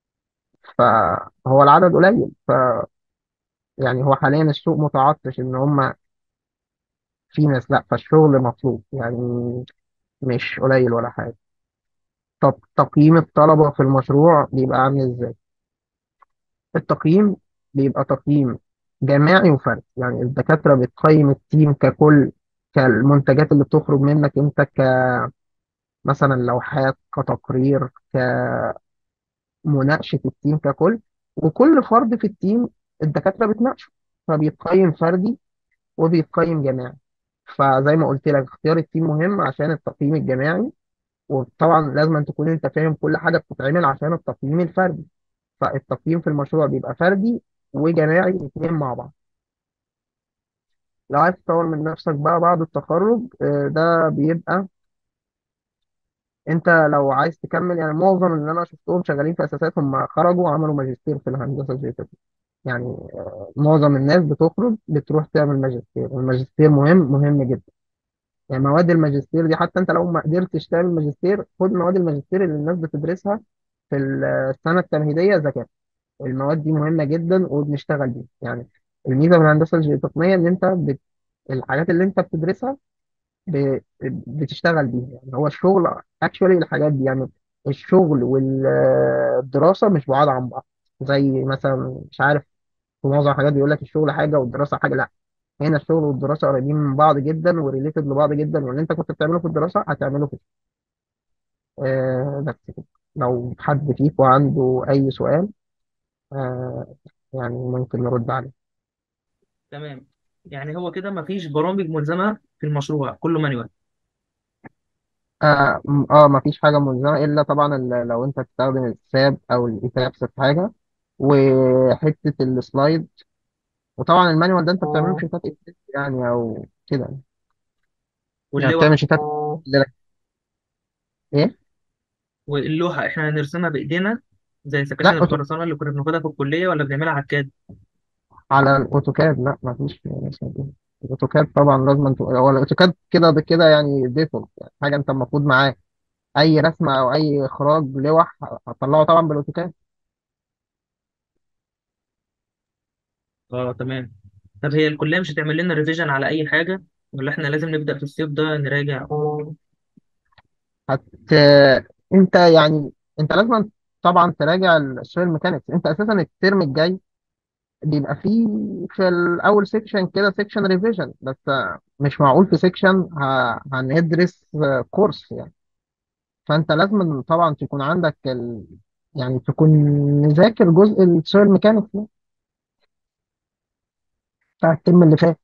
فهو العدد قليل ف يعني هو حاليا السوق متعطش ان هم في ناس لا فالشغل مطلوب يعني مش قليل ولا حاجه طب تقييم الطلبه في المشروع بيبقى عامل ازاي التقييم بيبقى تقييم جماعي وفردي يعني الدكاترة بتقيم التيم ككل كالمنتجات اللي بتخرج منك انت كمثلا لوحات كتقرير كمناقشة التيم ككل وكل فرد في التيم الدكاترة بتناقشه فبيتقيم فردي وبيتقيم جماعي فزي ما قلت لك اختيار التيم مهم عشان التقييم الجماعي وطبعا لازم أن تكون انت فاهم كل حاجة بتتعمل عشان التقييم الفردي فالتقييم في المشروع بيبقى فردي وجماعي الاثنين مع بعض لو عايز تطور من نفسك بقى بعد التخرج آه، ده بيبقى انت لو عايز تكمل يعني معظم اللي انا شفتهم شغالين في اساسات هم خرجوا وعملوا ماجستير في الهندسه الزيتيه يعني آه، معظم الناس بتخرج بتروح تعمل ماجستير الماجستير مهم مهم جدا يعني مواد الماجستير دي حتى انت لو ما قدرتش تعمل ماجستير خد مواد الماجستير اللي الناس بتدرسها في السنه التمهيديه ذاكرها المواد دي مهمه جدا وبنشتغل بيها يعني الميزه في الهندسه الجيوتقنيه ان انت بت... الحاجات اللي انت بتدرسها ب- بتشتغل بيها يعني هو الشغل اكشولي الحاجات دي يعني الشغل والدراسة مش بعاد عن بعض زي مثلا مش عارف في معظم الحاجات بيقول لك الشغل حاجة والدراسة حاجة لا هنا الشغل والدراسة قريبين من بعض جدا وريليتد لبعض جدا واللي انت كنت بتعمله في الدراسة هتعمله في آه بس كده لو حد فيكم عنده أي سؤال آه يعني ممكن نرد عليه
تمام يعني هو كده مفيش برامج ملزمة في المشروع كله مانيوال
اه م- آه، مفيش حاجه ملزمه الا طبعا ال- لو انت تستخدم الساب او الايتابس في حاجه وحته السلايد وطبعا المانيوال ده انت بتعمله في شيتات اكسل يعني او كده يعني بتعمل
واللوح
شيتات لك ايه
واللوحة احنا هنرسمها بإيدينا زي سكاشن
لا أوتو...
الخرسانة اللي كنا بناخدها في الكلية ولا بنعملها على الكاد
على الاوتوكاد لا مفيش مثلا إيه. الاوتوكاد طبعا لازم انت هو الاوتوكاد كده بكده يعني ديفولت يعني حاجه انت المفروض معاه اي رسمه او اي اخراج لوح هتطلعه طبعا بالاوتوكاد
اه تمام طب هي الكلية مش هتعمل لنا ريفيجن على أي حاجة ولا احنا لازم نبدأ في الصيف ده نراجع
هت انت يعني انت لازم طبعا تراجع السويل ميكانكس انت اساسا الترم الجاي بيبقى فيه في الاول سيكشن كده سيكشن ريفيجن بس مش معقول في سيكشن هندرس كورس يعني فانت لازم طبعا تكون عندك ال... يعني تكون مذاكر جزء السويل ميكانكس ده بتاع الترم اللي فات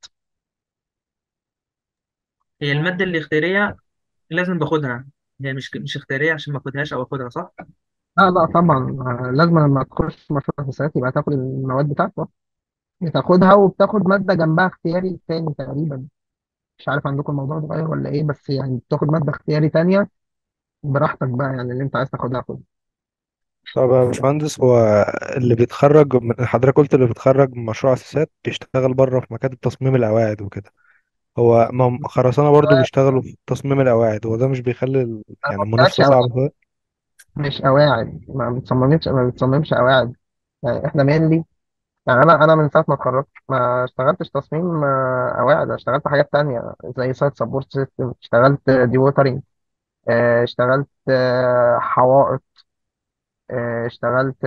هي المادة الاختيارية لازم باخدها هي مش مش اختيارية عشان ما اخدهاش أو اخدها صح؟
لا لا طبعا لازم لما تخش مشروع حسابات يبقى تاخد المواد بتاعته بتاخدها وبتاخد مادة جنبها اختياري تاني تقريبا مش عارف عندكم الموضوع اتغير ولا ايه بس يعني بتاخد ماده اختياري تانية براحتك بقى يعني اللي انت عايز تاخدها خد
طب يا باشمهندس هو اللي بيتخرج من حضرتك قلت اللي بيتخرج من مشروع اساسات بيشتغل بره في مكاتب تصميم القواعد وكده هو ما هم خرسانة برضو بيشتغلوا في تصميم القواعد وده مش بيخلي ال-
ما
يعني
قلتلكش
المنافسة صعبة
قواعد
شوية
مش قواعد ما بتصممش ما بتصممش قواعد يعني احنا مينلي يعني انا انا من ساعه ما اتخرجت ما اشتغلتش تصميم آه، قواعد اشتغلت حاجات تانية زي سايت سبورت سيستم اشتغلت دي ووترنج اشتغلت آه، حوائط آه، اشتغلت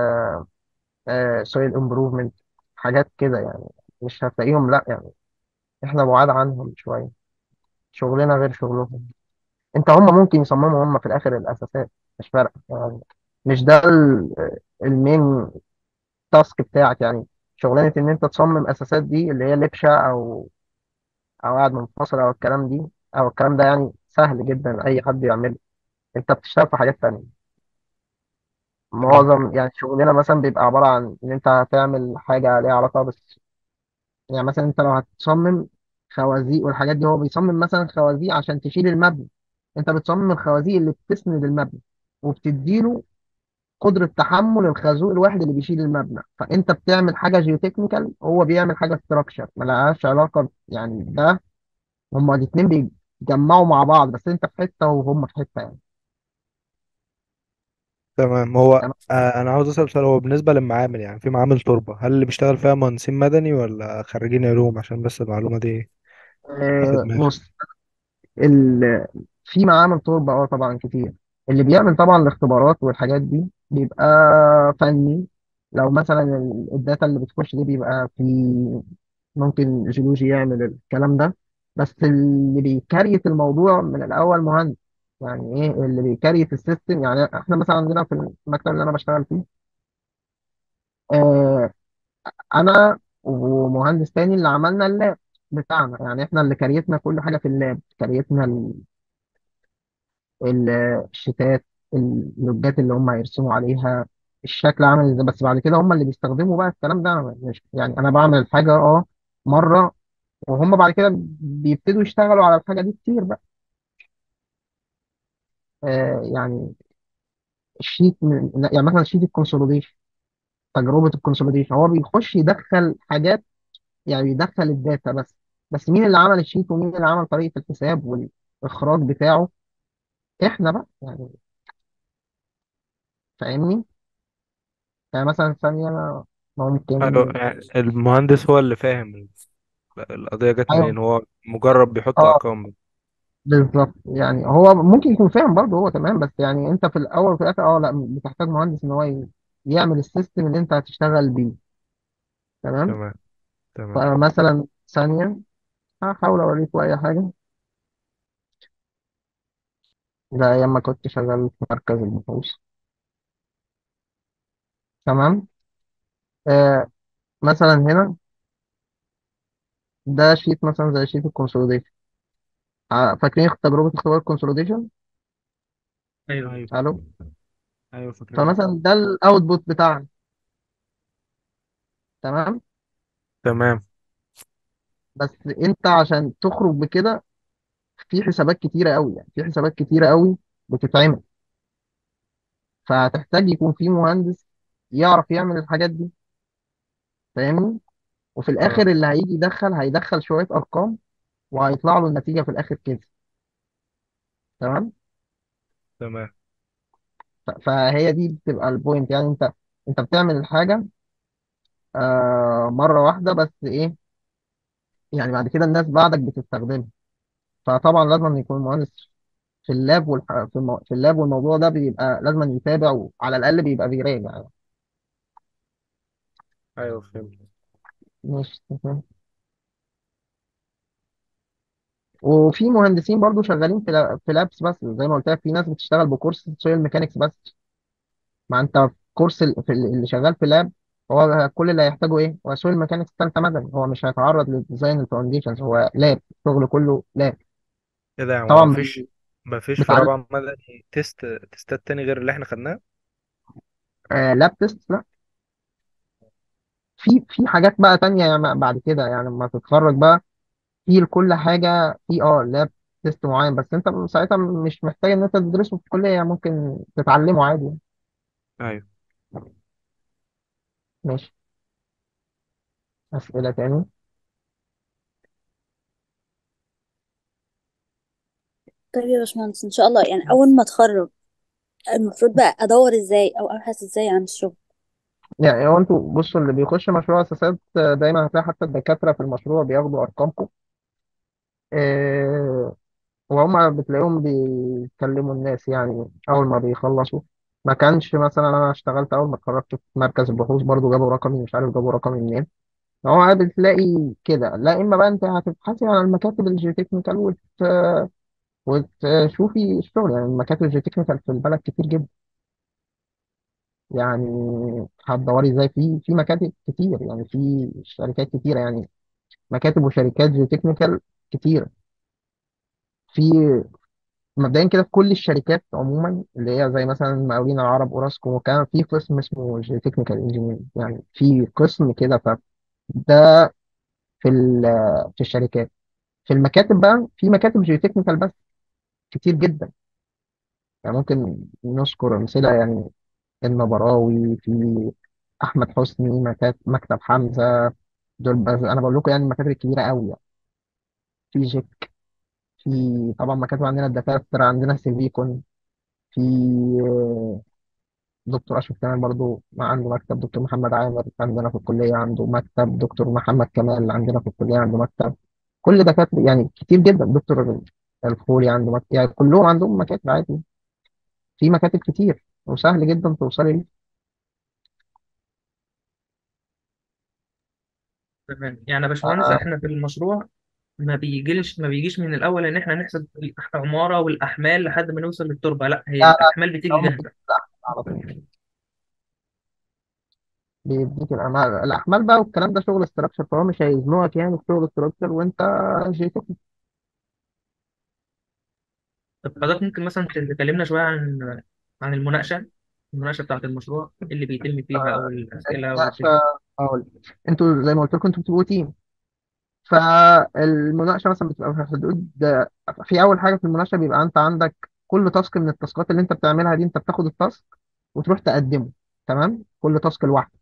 سويل امبروفمنت حاجات كده يعني مش هتلاقيهم لا يعني احنا بعاد عنهم شويه شغلنا غير شغلهم انت هم ممكن يصمموا هم في الاخر الاساسات مش فارقه يعني مش ده ال- المين تاسك بتاعك يعني شغلانه ان انت تصمم اساسات دي اللي هي لبشه او او قاعد منفصل او الكلام دي او الكلام ده يعني سهل جدا اي حد يعمله انت بتشتغل في حاجات تانية
تمام
معظم يعني شغلنا مثلا بيبقى عباره عن ان انت هتعمل حاجه ليها علاقه بس يعني مثلا انت لو هتصمم خوازيق والحاجات دي هو بيصمم مثلا خوازيق عشان تشيل المبنى انت بتصمم الخوازيق اللي بتسند المبنى وبتديله قدرة تحمل الخازوق الواحد اللي بيشيل المبنى فانت بتعمل حاجة جيوتكنيكال هو بيعمل حاجة ستراكشر ملهاش علاقة يعني ده هما الاتنين بيتجمعوا مع بعض بس انت في حتة وهم في حتة يعني
تمام هو
تمام
آه أنا عاوز أسأل سؤال هو بالنسبة للمعامل يعني في معامل تربة هل اللي بيشتغل فيها مهندسين مدني ولا خريجين علوم عشان بس المعلومة دي في
آه
دماغي
بص ال... في معامل تربة اه طبعا كتير اللي بيعمل طبعا الاختبارات والحاجات دي بيبقى فني لو مثلا ال- الداتا اللي بتخش دي بيبقى في ممكن جيولوجي يعمل الكلام ده بس اللي بيكريت الموضوع من الاول مهندس يعني ايه اللي بيكريت السيستم يعني احنا مثلا عندنا في المكتب اللي انا بشتغل فيه آه انا ومهندس تاني اللي عملنا اللاب بتاعنا يعني احنا اللي كريتنا كل حاجه في اللاب كريتنا ال- الشتات اللوجات اللي هم هيرسموا عليها الشكل عامل ازاي بس بعد كده هم اللي بيستخدموا بقى الكلام ده مش يعني انا بعمل الحاجه اه مره وهم بعد كده بيبتدوا يشتغلوا على الحاجه دي كتير بقى آه يعني الشيت من يعني مثلا شيت الكونسوليديشن تجربه الكونسوليديشن هو بيخش يدخل حاجات يعني يدخل الداتا بس بس مين اللي عمل الشيت ومين اللي عمل طريقه الحساب والاخراج بتاعه احنا بقى يعني فاهمني يعني مثلا ثانيه أنا
أيوة
ممكن
يعني المهندس هو اللي فاهم ال- القضية جت
ايوه
منين هو مجرد بيحط
اه
أرقام
بالظبط يعني هو ممكن يكون فاهم برضه هو تمام بس يعني انت في الاول وفي الاخر اه لا بتحتاج مهندس ان هو ي- يعمل السيستم اللي انت هتشتغل بيه تمام
تمام تمام
فمثلا ثانيه هحاول اوريكم اي حاجه ده ايام ما كنت شغال في مركز البحوث تمام آه مثلا هنا ده شيت مثلا زي شيت الكونسوليديشن فاكرين تجربه اختبار الكونسوليديشن
ايوه
أيوة
الو
أيوة فاكرين
فمثلا ده الاوتبوت بتاعنا تمام
تمام
بس انت عشان تخرج بكده في حسابات كتيرة قوي يعني في حسابات كتيرة قوي بتتعمل فهتحتاج يكون في مهندس يعرف يعمل الحاجات دي فاهمني وفي
اه
الاخر اللي هيجي يدخل هيدخل شوية ارقام وهيطلع له النتيجة في الاخر كده تمام
تمام
ف- فهي دي بتبقى البوينت يعني انت انت بتعمل الحاجة آه مرة واحدة بس ايه يعني بعد كده الناس بعدك بتستخدمها فطبعا لازم أن يكون مهندس في اللاب والح... في, المو... في اللاب والموضوع ده بيبقى لازم أن يتابع وعلى الاقل بيبقى بيراجع يعني
أيوة فهمت
مش وفي مهندسين برضو شغالين في لا- في لابس بس زي ما قلت لك في ناس بتشتغل بكورس سويل ميكانكس بس ما انت في كورس ال- في ال- اللي شغال في لاب هو كل اللي هيحتاجه ايه هو سويل ميكانكس ثالثه مدني هو مش هيتعرض للديزاين الفاونديشنز هو لاب شغل كله لاب
كده يعني هو
طبعا
مفيش
بي-
مفيش في
بتعلم
رابعة مدني تيست تيستات تاني غير اللي احنا خدناه
آه لاب تيست لا في في حاجات بقى تانية يعني بعد كده يعني لما تتخرج بقى في لكل حاجه في اه لاب تيست معين بس انت ساعتها مش محتاج ان انت تدرسه في الكليه يعني ممكن تتعلمه عادي يعني.
ايوه
ماشي اسئله تاني
طيب يا باشمهندس ان شاء الله يعني اول ما اتخرج المفروض بقى ادور ازاي او ابحث ازاي عن الشغل
يعني هو انتوا بصوا اللي بيخش مشروع اساسات آه، دايما هتلاقي حتى الدكاتره في المشروع بياخدوا ارقامكم آه، وهم بتلاقيهم بيكلموا الناس يعني اول ما بيخلصوا ما كانش مثلا انا اشتغلت اول ما اتخرجت في مركز البحوث برضو جابوا رقمي مش عارف جابوا رقمي منين هو عادي تلاقي كده لا اما بقى انت هتبحثي عن المكاتب الجيوتكنيكال وت... وتشوفي الشغل يعني المكاتب الجيوتكنيكال في البلد كتير جدا يعني هتدوري ازاي في في مكاتب كتير يعني في شركات كتيره يعني مكاتب وشركات جيوتكنيكال كتير في مبدئيا كده في كل الشركات عموما اللي هي زي مثلا المقاولين العرب اوراسكوم وكان في قسم اسمه جيوتكنيكال انجينير يعني في قسم كده فده في ال- في الشركات في المكاتب بقى في مكاتب جيوتكنيكال بس كتير جدا يعني ممكن نذكر امثله يعني النبراوي في احمد حسني مكات- مكتب حمزه دول بس انا بقول لكم يعني المكاتب الكبيره قوي يعني. في جيك في طبعا مكاتب عندنا الدكاتره عندنا سيفيكون في دكتور أشرف كمال برضو ما عنده مكتب دكتور محمد عامر عندنا في الكلية عنده مكتب دكتور محمد كمال عندنا في الكلية عنده مكتب كل دكاترة يعني كتير جدا دكتور الخولي عنده مكتب يعني كلهم عندهم مكاتب عادي في مكاتب كتير وسهل جدا توصلي ليه
تمام يعني يا باشمهندس
آه
احنا في المشروع ما بيجيش ما بيجيش من الاول ان احنا نحسب العماره والاحمال لحد ما نوصل للتربه لا هي
لا لا
الاحمال بتيجي
هم
جاهزه
بتبدأ على طول بيديك الأعمال الأحمال بقى والكلام ده شغل استراكشر فهو مش هيزنقك يعني في شغل استراكشر وأنت جيتك
طب حضرتك ممكن مثلا تكلمنا شويه عن عن المناقشه المناقشه بتاعه المشروع إيه اللي بيتم فيها او الاسئله وكده
المناقشة أقول انتوا زي ما قلت لكم انتوا بتبقوا تيم فالمناقشه مثلا بتبقى في حدود في اول حاجه في المناقشه بيبقى انت عندك كل تاسك من التاسكات اللي انت بتعملها دي انت بتاخد التاسك وتروح تقدمه تمام كل تاسك لوحده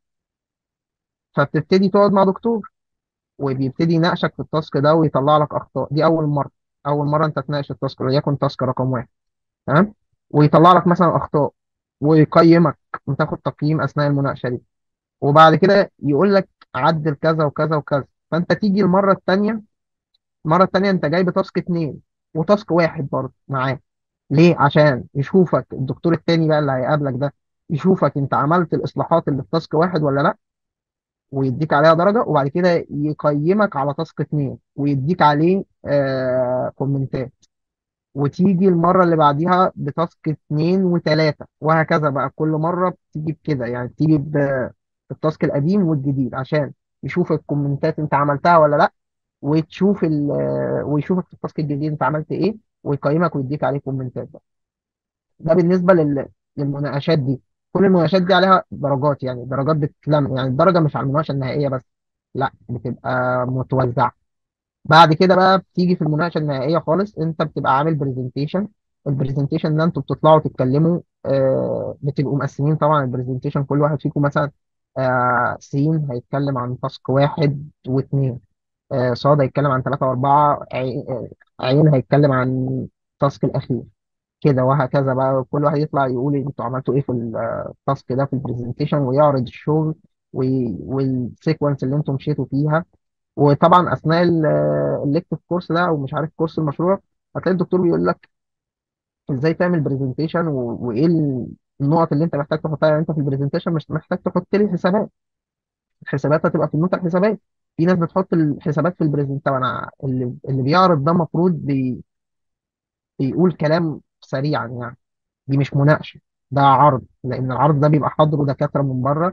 فبتبتدي تقعد مع دكتور وبيبتدي يناقشك في التاسك ده ويطلع لك اخطاء دي اول مره اول مره انت تناقش التاسك وليكن تاسك رقم واحد تمام ويطلع لك مثلا اخطاء ويقيمك وتاخد تقييم اثناء المناقشه دي وبعد كده يقول لك عدل كذا وكذا وكذا فانت تيجي المره الثانيه المره التانيه انت جايب تاسك اتنين وتاسك واحد برضه معاه ليه عشان يشوفك الدكتور التاني بقى اللي هيقابلك ده يشوفك انت عملت الاصلاحات اللي في تاسك واحد ولا لا ويديك عليها درجه وبعد كده يقيمك على تاسك اتنين ويديك عليه آه كومنتات وتيجي المره اللي بعديها بتاسك اتنين وتلاته وهكذا بقى كل مره بتيجي بكده يعني بتيجي ب- بالتاسك القديم والجديد عشان يشوف الكومنتات انت عملتها ولا لا وتشوف ال ويشوفك في التاسك الجديد انت عملت ايه ويقيمك ويديك عليه كومنتات بقى ده بالنسبه لل... للمناقشات دي كل المناقشات دي عليها درجات يعني درجات بتتلم يعني الدرجه مش على المناقشه النهائيه بس لا بتبقى متوزعه بعد كده بقى بتيجي في المناقشه النهائيه خالص انت بتبقى عامل برزنتيشن البرزنتيشن ده انتوا بتطلعوا تتكلموا آه بتبقوا مقسمين طبعا البرزنتيشن كل واحد فيكم مثلا آه سين هيتكلم عن تاسك واحد واثنين آه، صاد هيتكلم عن ثلاثة وأربعة عي- آه، عين هيتكلم عن التاسك الأخير كده وهكذا بقى كل واحد يطلع يقول انتوا عملتوا ايه في التاسك ده في البرزنتيشن ويعرض الشغل و- والسيكونس اللي انتوا مشيتوا فيها وطبعا اثناء الالكتيف كورس ده او مش عارف كورس المشروع هتلاقي الدكتور بيقول لك ازاي تعمل برزنتيشن وايه النقط اللي انت محتاج تحطها يعني انت في البرزنتيشن مش محتاج تحط لي حسابات الحسابات هتبقى في النوتة الحسابات في ناس بتحط الحسابات في البريزنت طب انا اللي, اللي بيعرض ده المفروض بي بيقول كلام سريعا يعني دي مش مناقشه ده عرض لان العرض ده بيبقى حاضره دكاتره من بره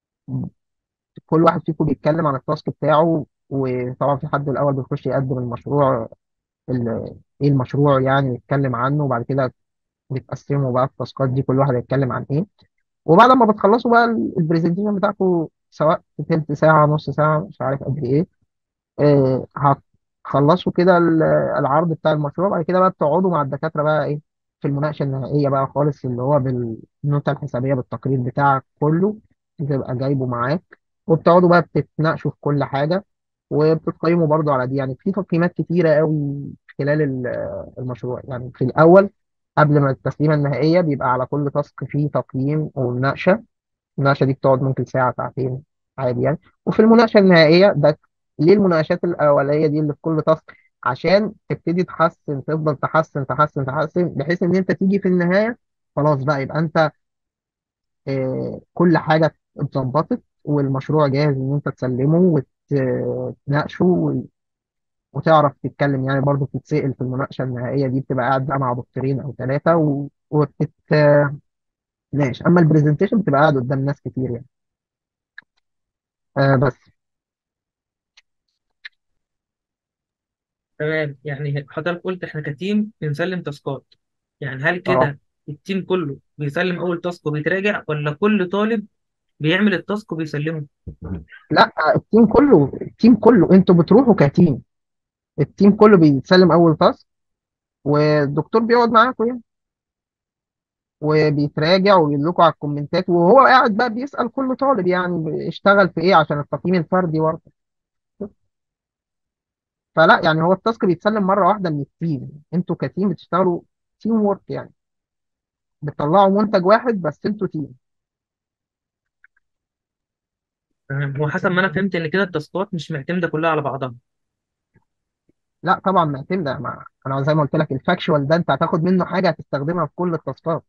كل واحد فيكم بيتكلم عن التاسك بتاعه وطبعا في حد الاول بيخش يقدم المشروع ال- ايه المشروع يعني يتكلم عنه وبعد كده بتقسموا بقى التاسكات دي كل واحد هيتكلم عن ايه وبعد ما بتخلصوا بقى البرزنتيشن بتاعكم سواء في تلت ساعه نص ساعه مش عارف قد ايه آه، تخلصوا كده ال- العرض بتاع المشروع بعد كده بقى بتقعدوا مع الدكاترة بقى ايه في المناقشة النهائية بقى خالص اللي هو بالنوتة الحسابية بالتقرير بتاعك كله بتبقى جايبه معاك وبتقعدوا بقى بتتناقشوا في كل حاجة وبتقيموا برضو على دي يعني في تقييمات كتيرة قوي خلال ال- المشروع يعني في الأول قبل ما التسليمة النهائية بيبقى على كل تاسك فيه تقييم ومناقشة المناقشة دي بتقعد ممكن ساعة ساعتين عادي يعني وفي المناقشة النهائية ده ليه المناقشات الأولية دي اللي في كل تاسك عشان تبتدي تحسن تفضل تحسن تحسن تحسن بحيث إن أنت تيجي في النهاية خلاص بقى يبقى أنت آه، كل حاجة اتظبطت والمشروع جاهز إن أنت تسلمه وتناقشه و- وتعرف تتكلم يعني برضه تتسأل في المناقشة النهائية دي بتبقى قاعد بقى مع دكتورين أو ثلاثة وبتتناقش أما البرزنتيشن بتبقى قاعد قدام ناس كتير يعني آه بس
تمام يعني حضرتك قلت احنا كتيم بنسلم تاسكات يعني هل
اه
كده التيم كله بيسلم اول تاسك وبيتراجع ولا كل طالب بيعمل التاسك وبيسلمه
لا التيم كله التيم كله انتوا بتروحوا كتيم التيم كله بيتسلم اول تاسك والدكتور بيقعد معاكم يعني وبيتراجع ويقول لكم على الكومنتات وهو قاعد بقى بيسأل كل طالب يعني اشتغل في ايه عشان التقييم الفردي برضه فلا يعني هو التاسك بيتسلم مرة واحدة من التيم انتوا كتيم بتشتغلوا تيم وورك يعني بتطلعوا منتج واحد بس انتوا تيم
تمام هو حسب ما انا فهمت ان كده التاسكات مش معتمده كلها على بعضها
لا طبعا معتمدة مع انا زي ما قلت لك الفاكشوال ده انت هتاخد منه حاجة هتستخدمها في كل التاسكات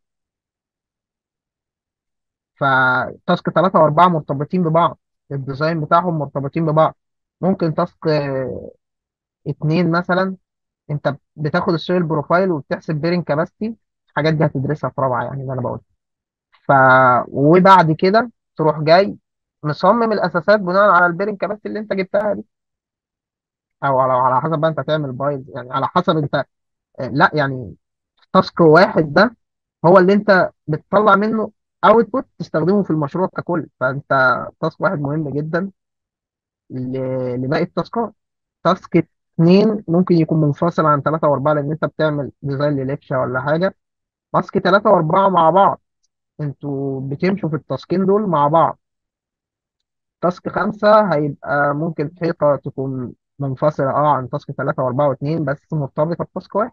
فتاسك ثلاثة وأربعة مرتبطين ببعض الديزاين بتاعهم مرتبطين ببعض ممكن تاسك آه، اتنين مثلا انت بتاخد السويل بروفايل وبتحسب بيرنج كاباسيتي الحاجات دي هتدرسها في رابعة يعني اللي انا بقول ف وبعد كده تروح جاي مصمم الاساسات بناء على البيرنج كاباسيتي اللي انت جبتها دي او على على حسب بقى انت هتعمل بايظ يعني على حسب انت آه، لا يعني تاسك واحد ده هو اللي انت بتطلع منه اوتبوت تستخدمه في المشروع ككل فانت تاسك واحد مهم جدا ل- لباقي التاسكات تاسك اتنين ممكن يكون منفصل عن ثلاثة وأربعة لأن أنت بتعمل ديزاين لليكشة ولا حاجة تاسك ثلاثة وأربعة مع بعض أنتوا بتمشوا في التاسكين دول مع بعض تاسك خمسة هيبقى ممكن حيطة تكون منفصلة اه عن تاسك ثلاثة وأربعة واتنين بس مرتبطة بتاسك واحد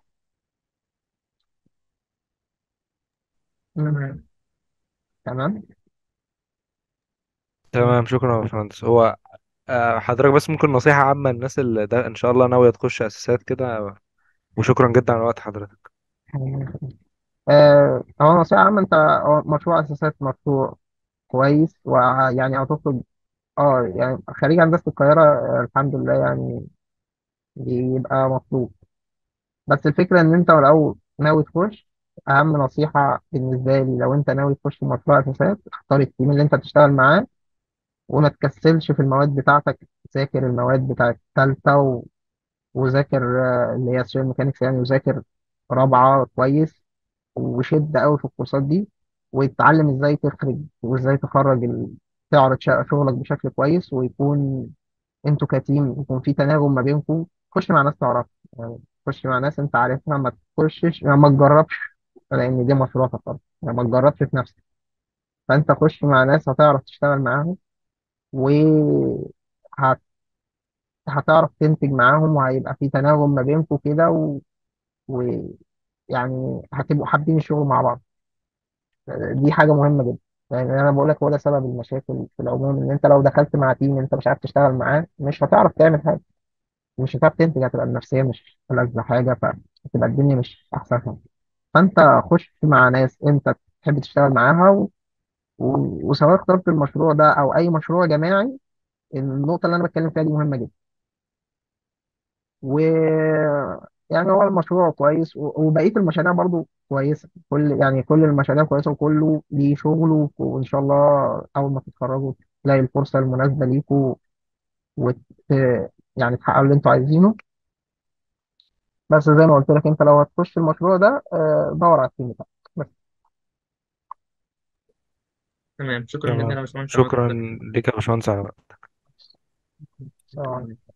مم.
تمام
تمام
تمام شكرا يا باشمهندس هو آه، حضرتك بس ممكن نصيحة عامة للناس اللي ده إن شاء الله ناوية تخش أساسات كده وشكرا جدا على وقت حضرتك
آه، هو نصيحة عامة أنت هو مشروع أساسات مشروع كويس ويعني هتخرج اه يعني خريج هندسة القاهرة آه، الحمد لله يعني بيبقى مطلوب بس الفكرة إن أنت لو ناوي تخش أهم نصيحة بالنسبة لي لو أنت ناوي تخش مشروع أساسات اختار التيم اللي أنت تشتغل معاه وما تكسلش في المواد بتاعتك ذاكر المواد بتاعت تالتة و... وذاكر آه، اللي هي سويل ميكانكس يعني وذاكر رابعة كويس وشد قوي في الكورسات دي وتتعلم ازاي تخرج وازاي تخرج ال... تعرض شا- شغلك بشكل كويس ويكون انتوا كتيم يكون في تناغم ما بينكم خش مع ناس تعرفها يعني خش مع ناس انت عارفها ما تخشش يعني ما تجربش لان دي مشروع طبعا يعني ما تجربش في نفسك فانت خش مع ناس هتعرف تشتغل معاهم وهتعرف تنتج معاهم وهيبقى في تناغم ما بينكم كده و... ويعني هتبقوا حابين الشغل مع بعض دي حاجة مهمة جدا يعني انا بقول لك هو ده سبب المشاكل في العموم ان انت لو دخلت مع تيم انت مش عارف تشتغل معاه مش هتعرف تعمل حاجة مش هتعرف تنتج هتبقى النفسية مش ألذ حاجة فهتبقى الدنيا مش أحسن حاجة فأنت خش مع ناس أنت تحب تشتغل معاها و... و... وسواء اخترت المشروع ده أو أي مشروع جماعي النقطة اللي أنا بتكلم فيها دي مهمة جدا و يعني هو المشروع كويس و... وبقية المشاريع برضو كويسة كل يعني كل المشاريع كويسة وكله ليه شغله وإن شاء الله أول ما تتخرجوا تلاقي الفرصة المناسبة ليكوا وت... يعني تحققوا اللي أنتوا عايزينه بس زي ما قلت لك انت لو هتخش المشروع ده آه، دور على التيم بتاعك بس
تمام شكرا جدا
تمام
يا باشمهندس على وقت
شكرا
حضرتك
لك يا باشمهندس على
سلام
شكرا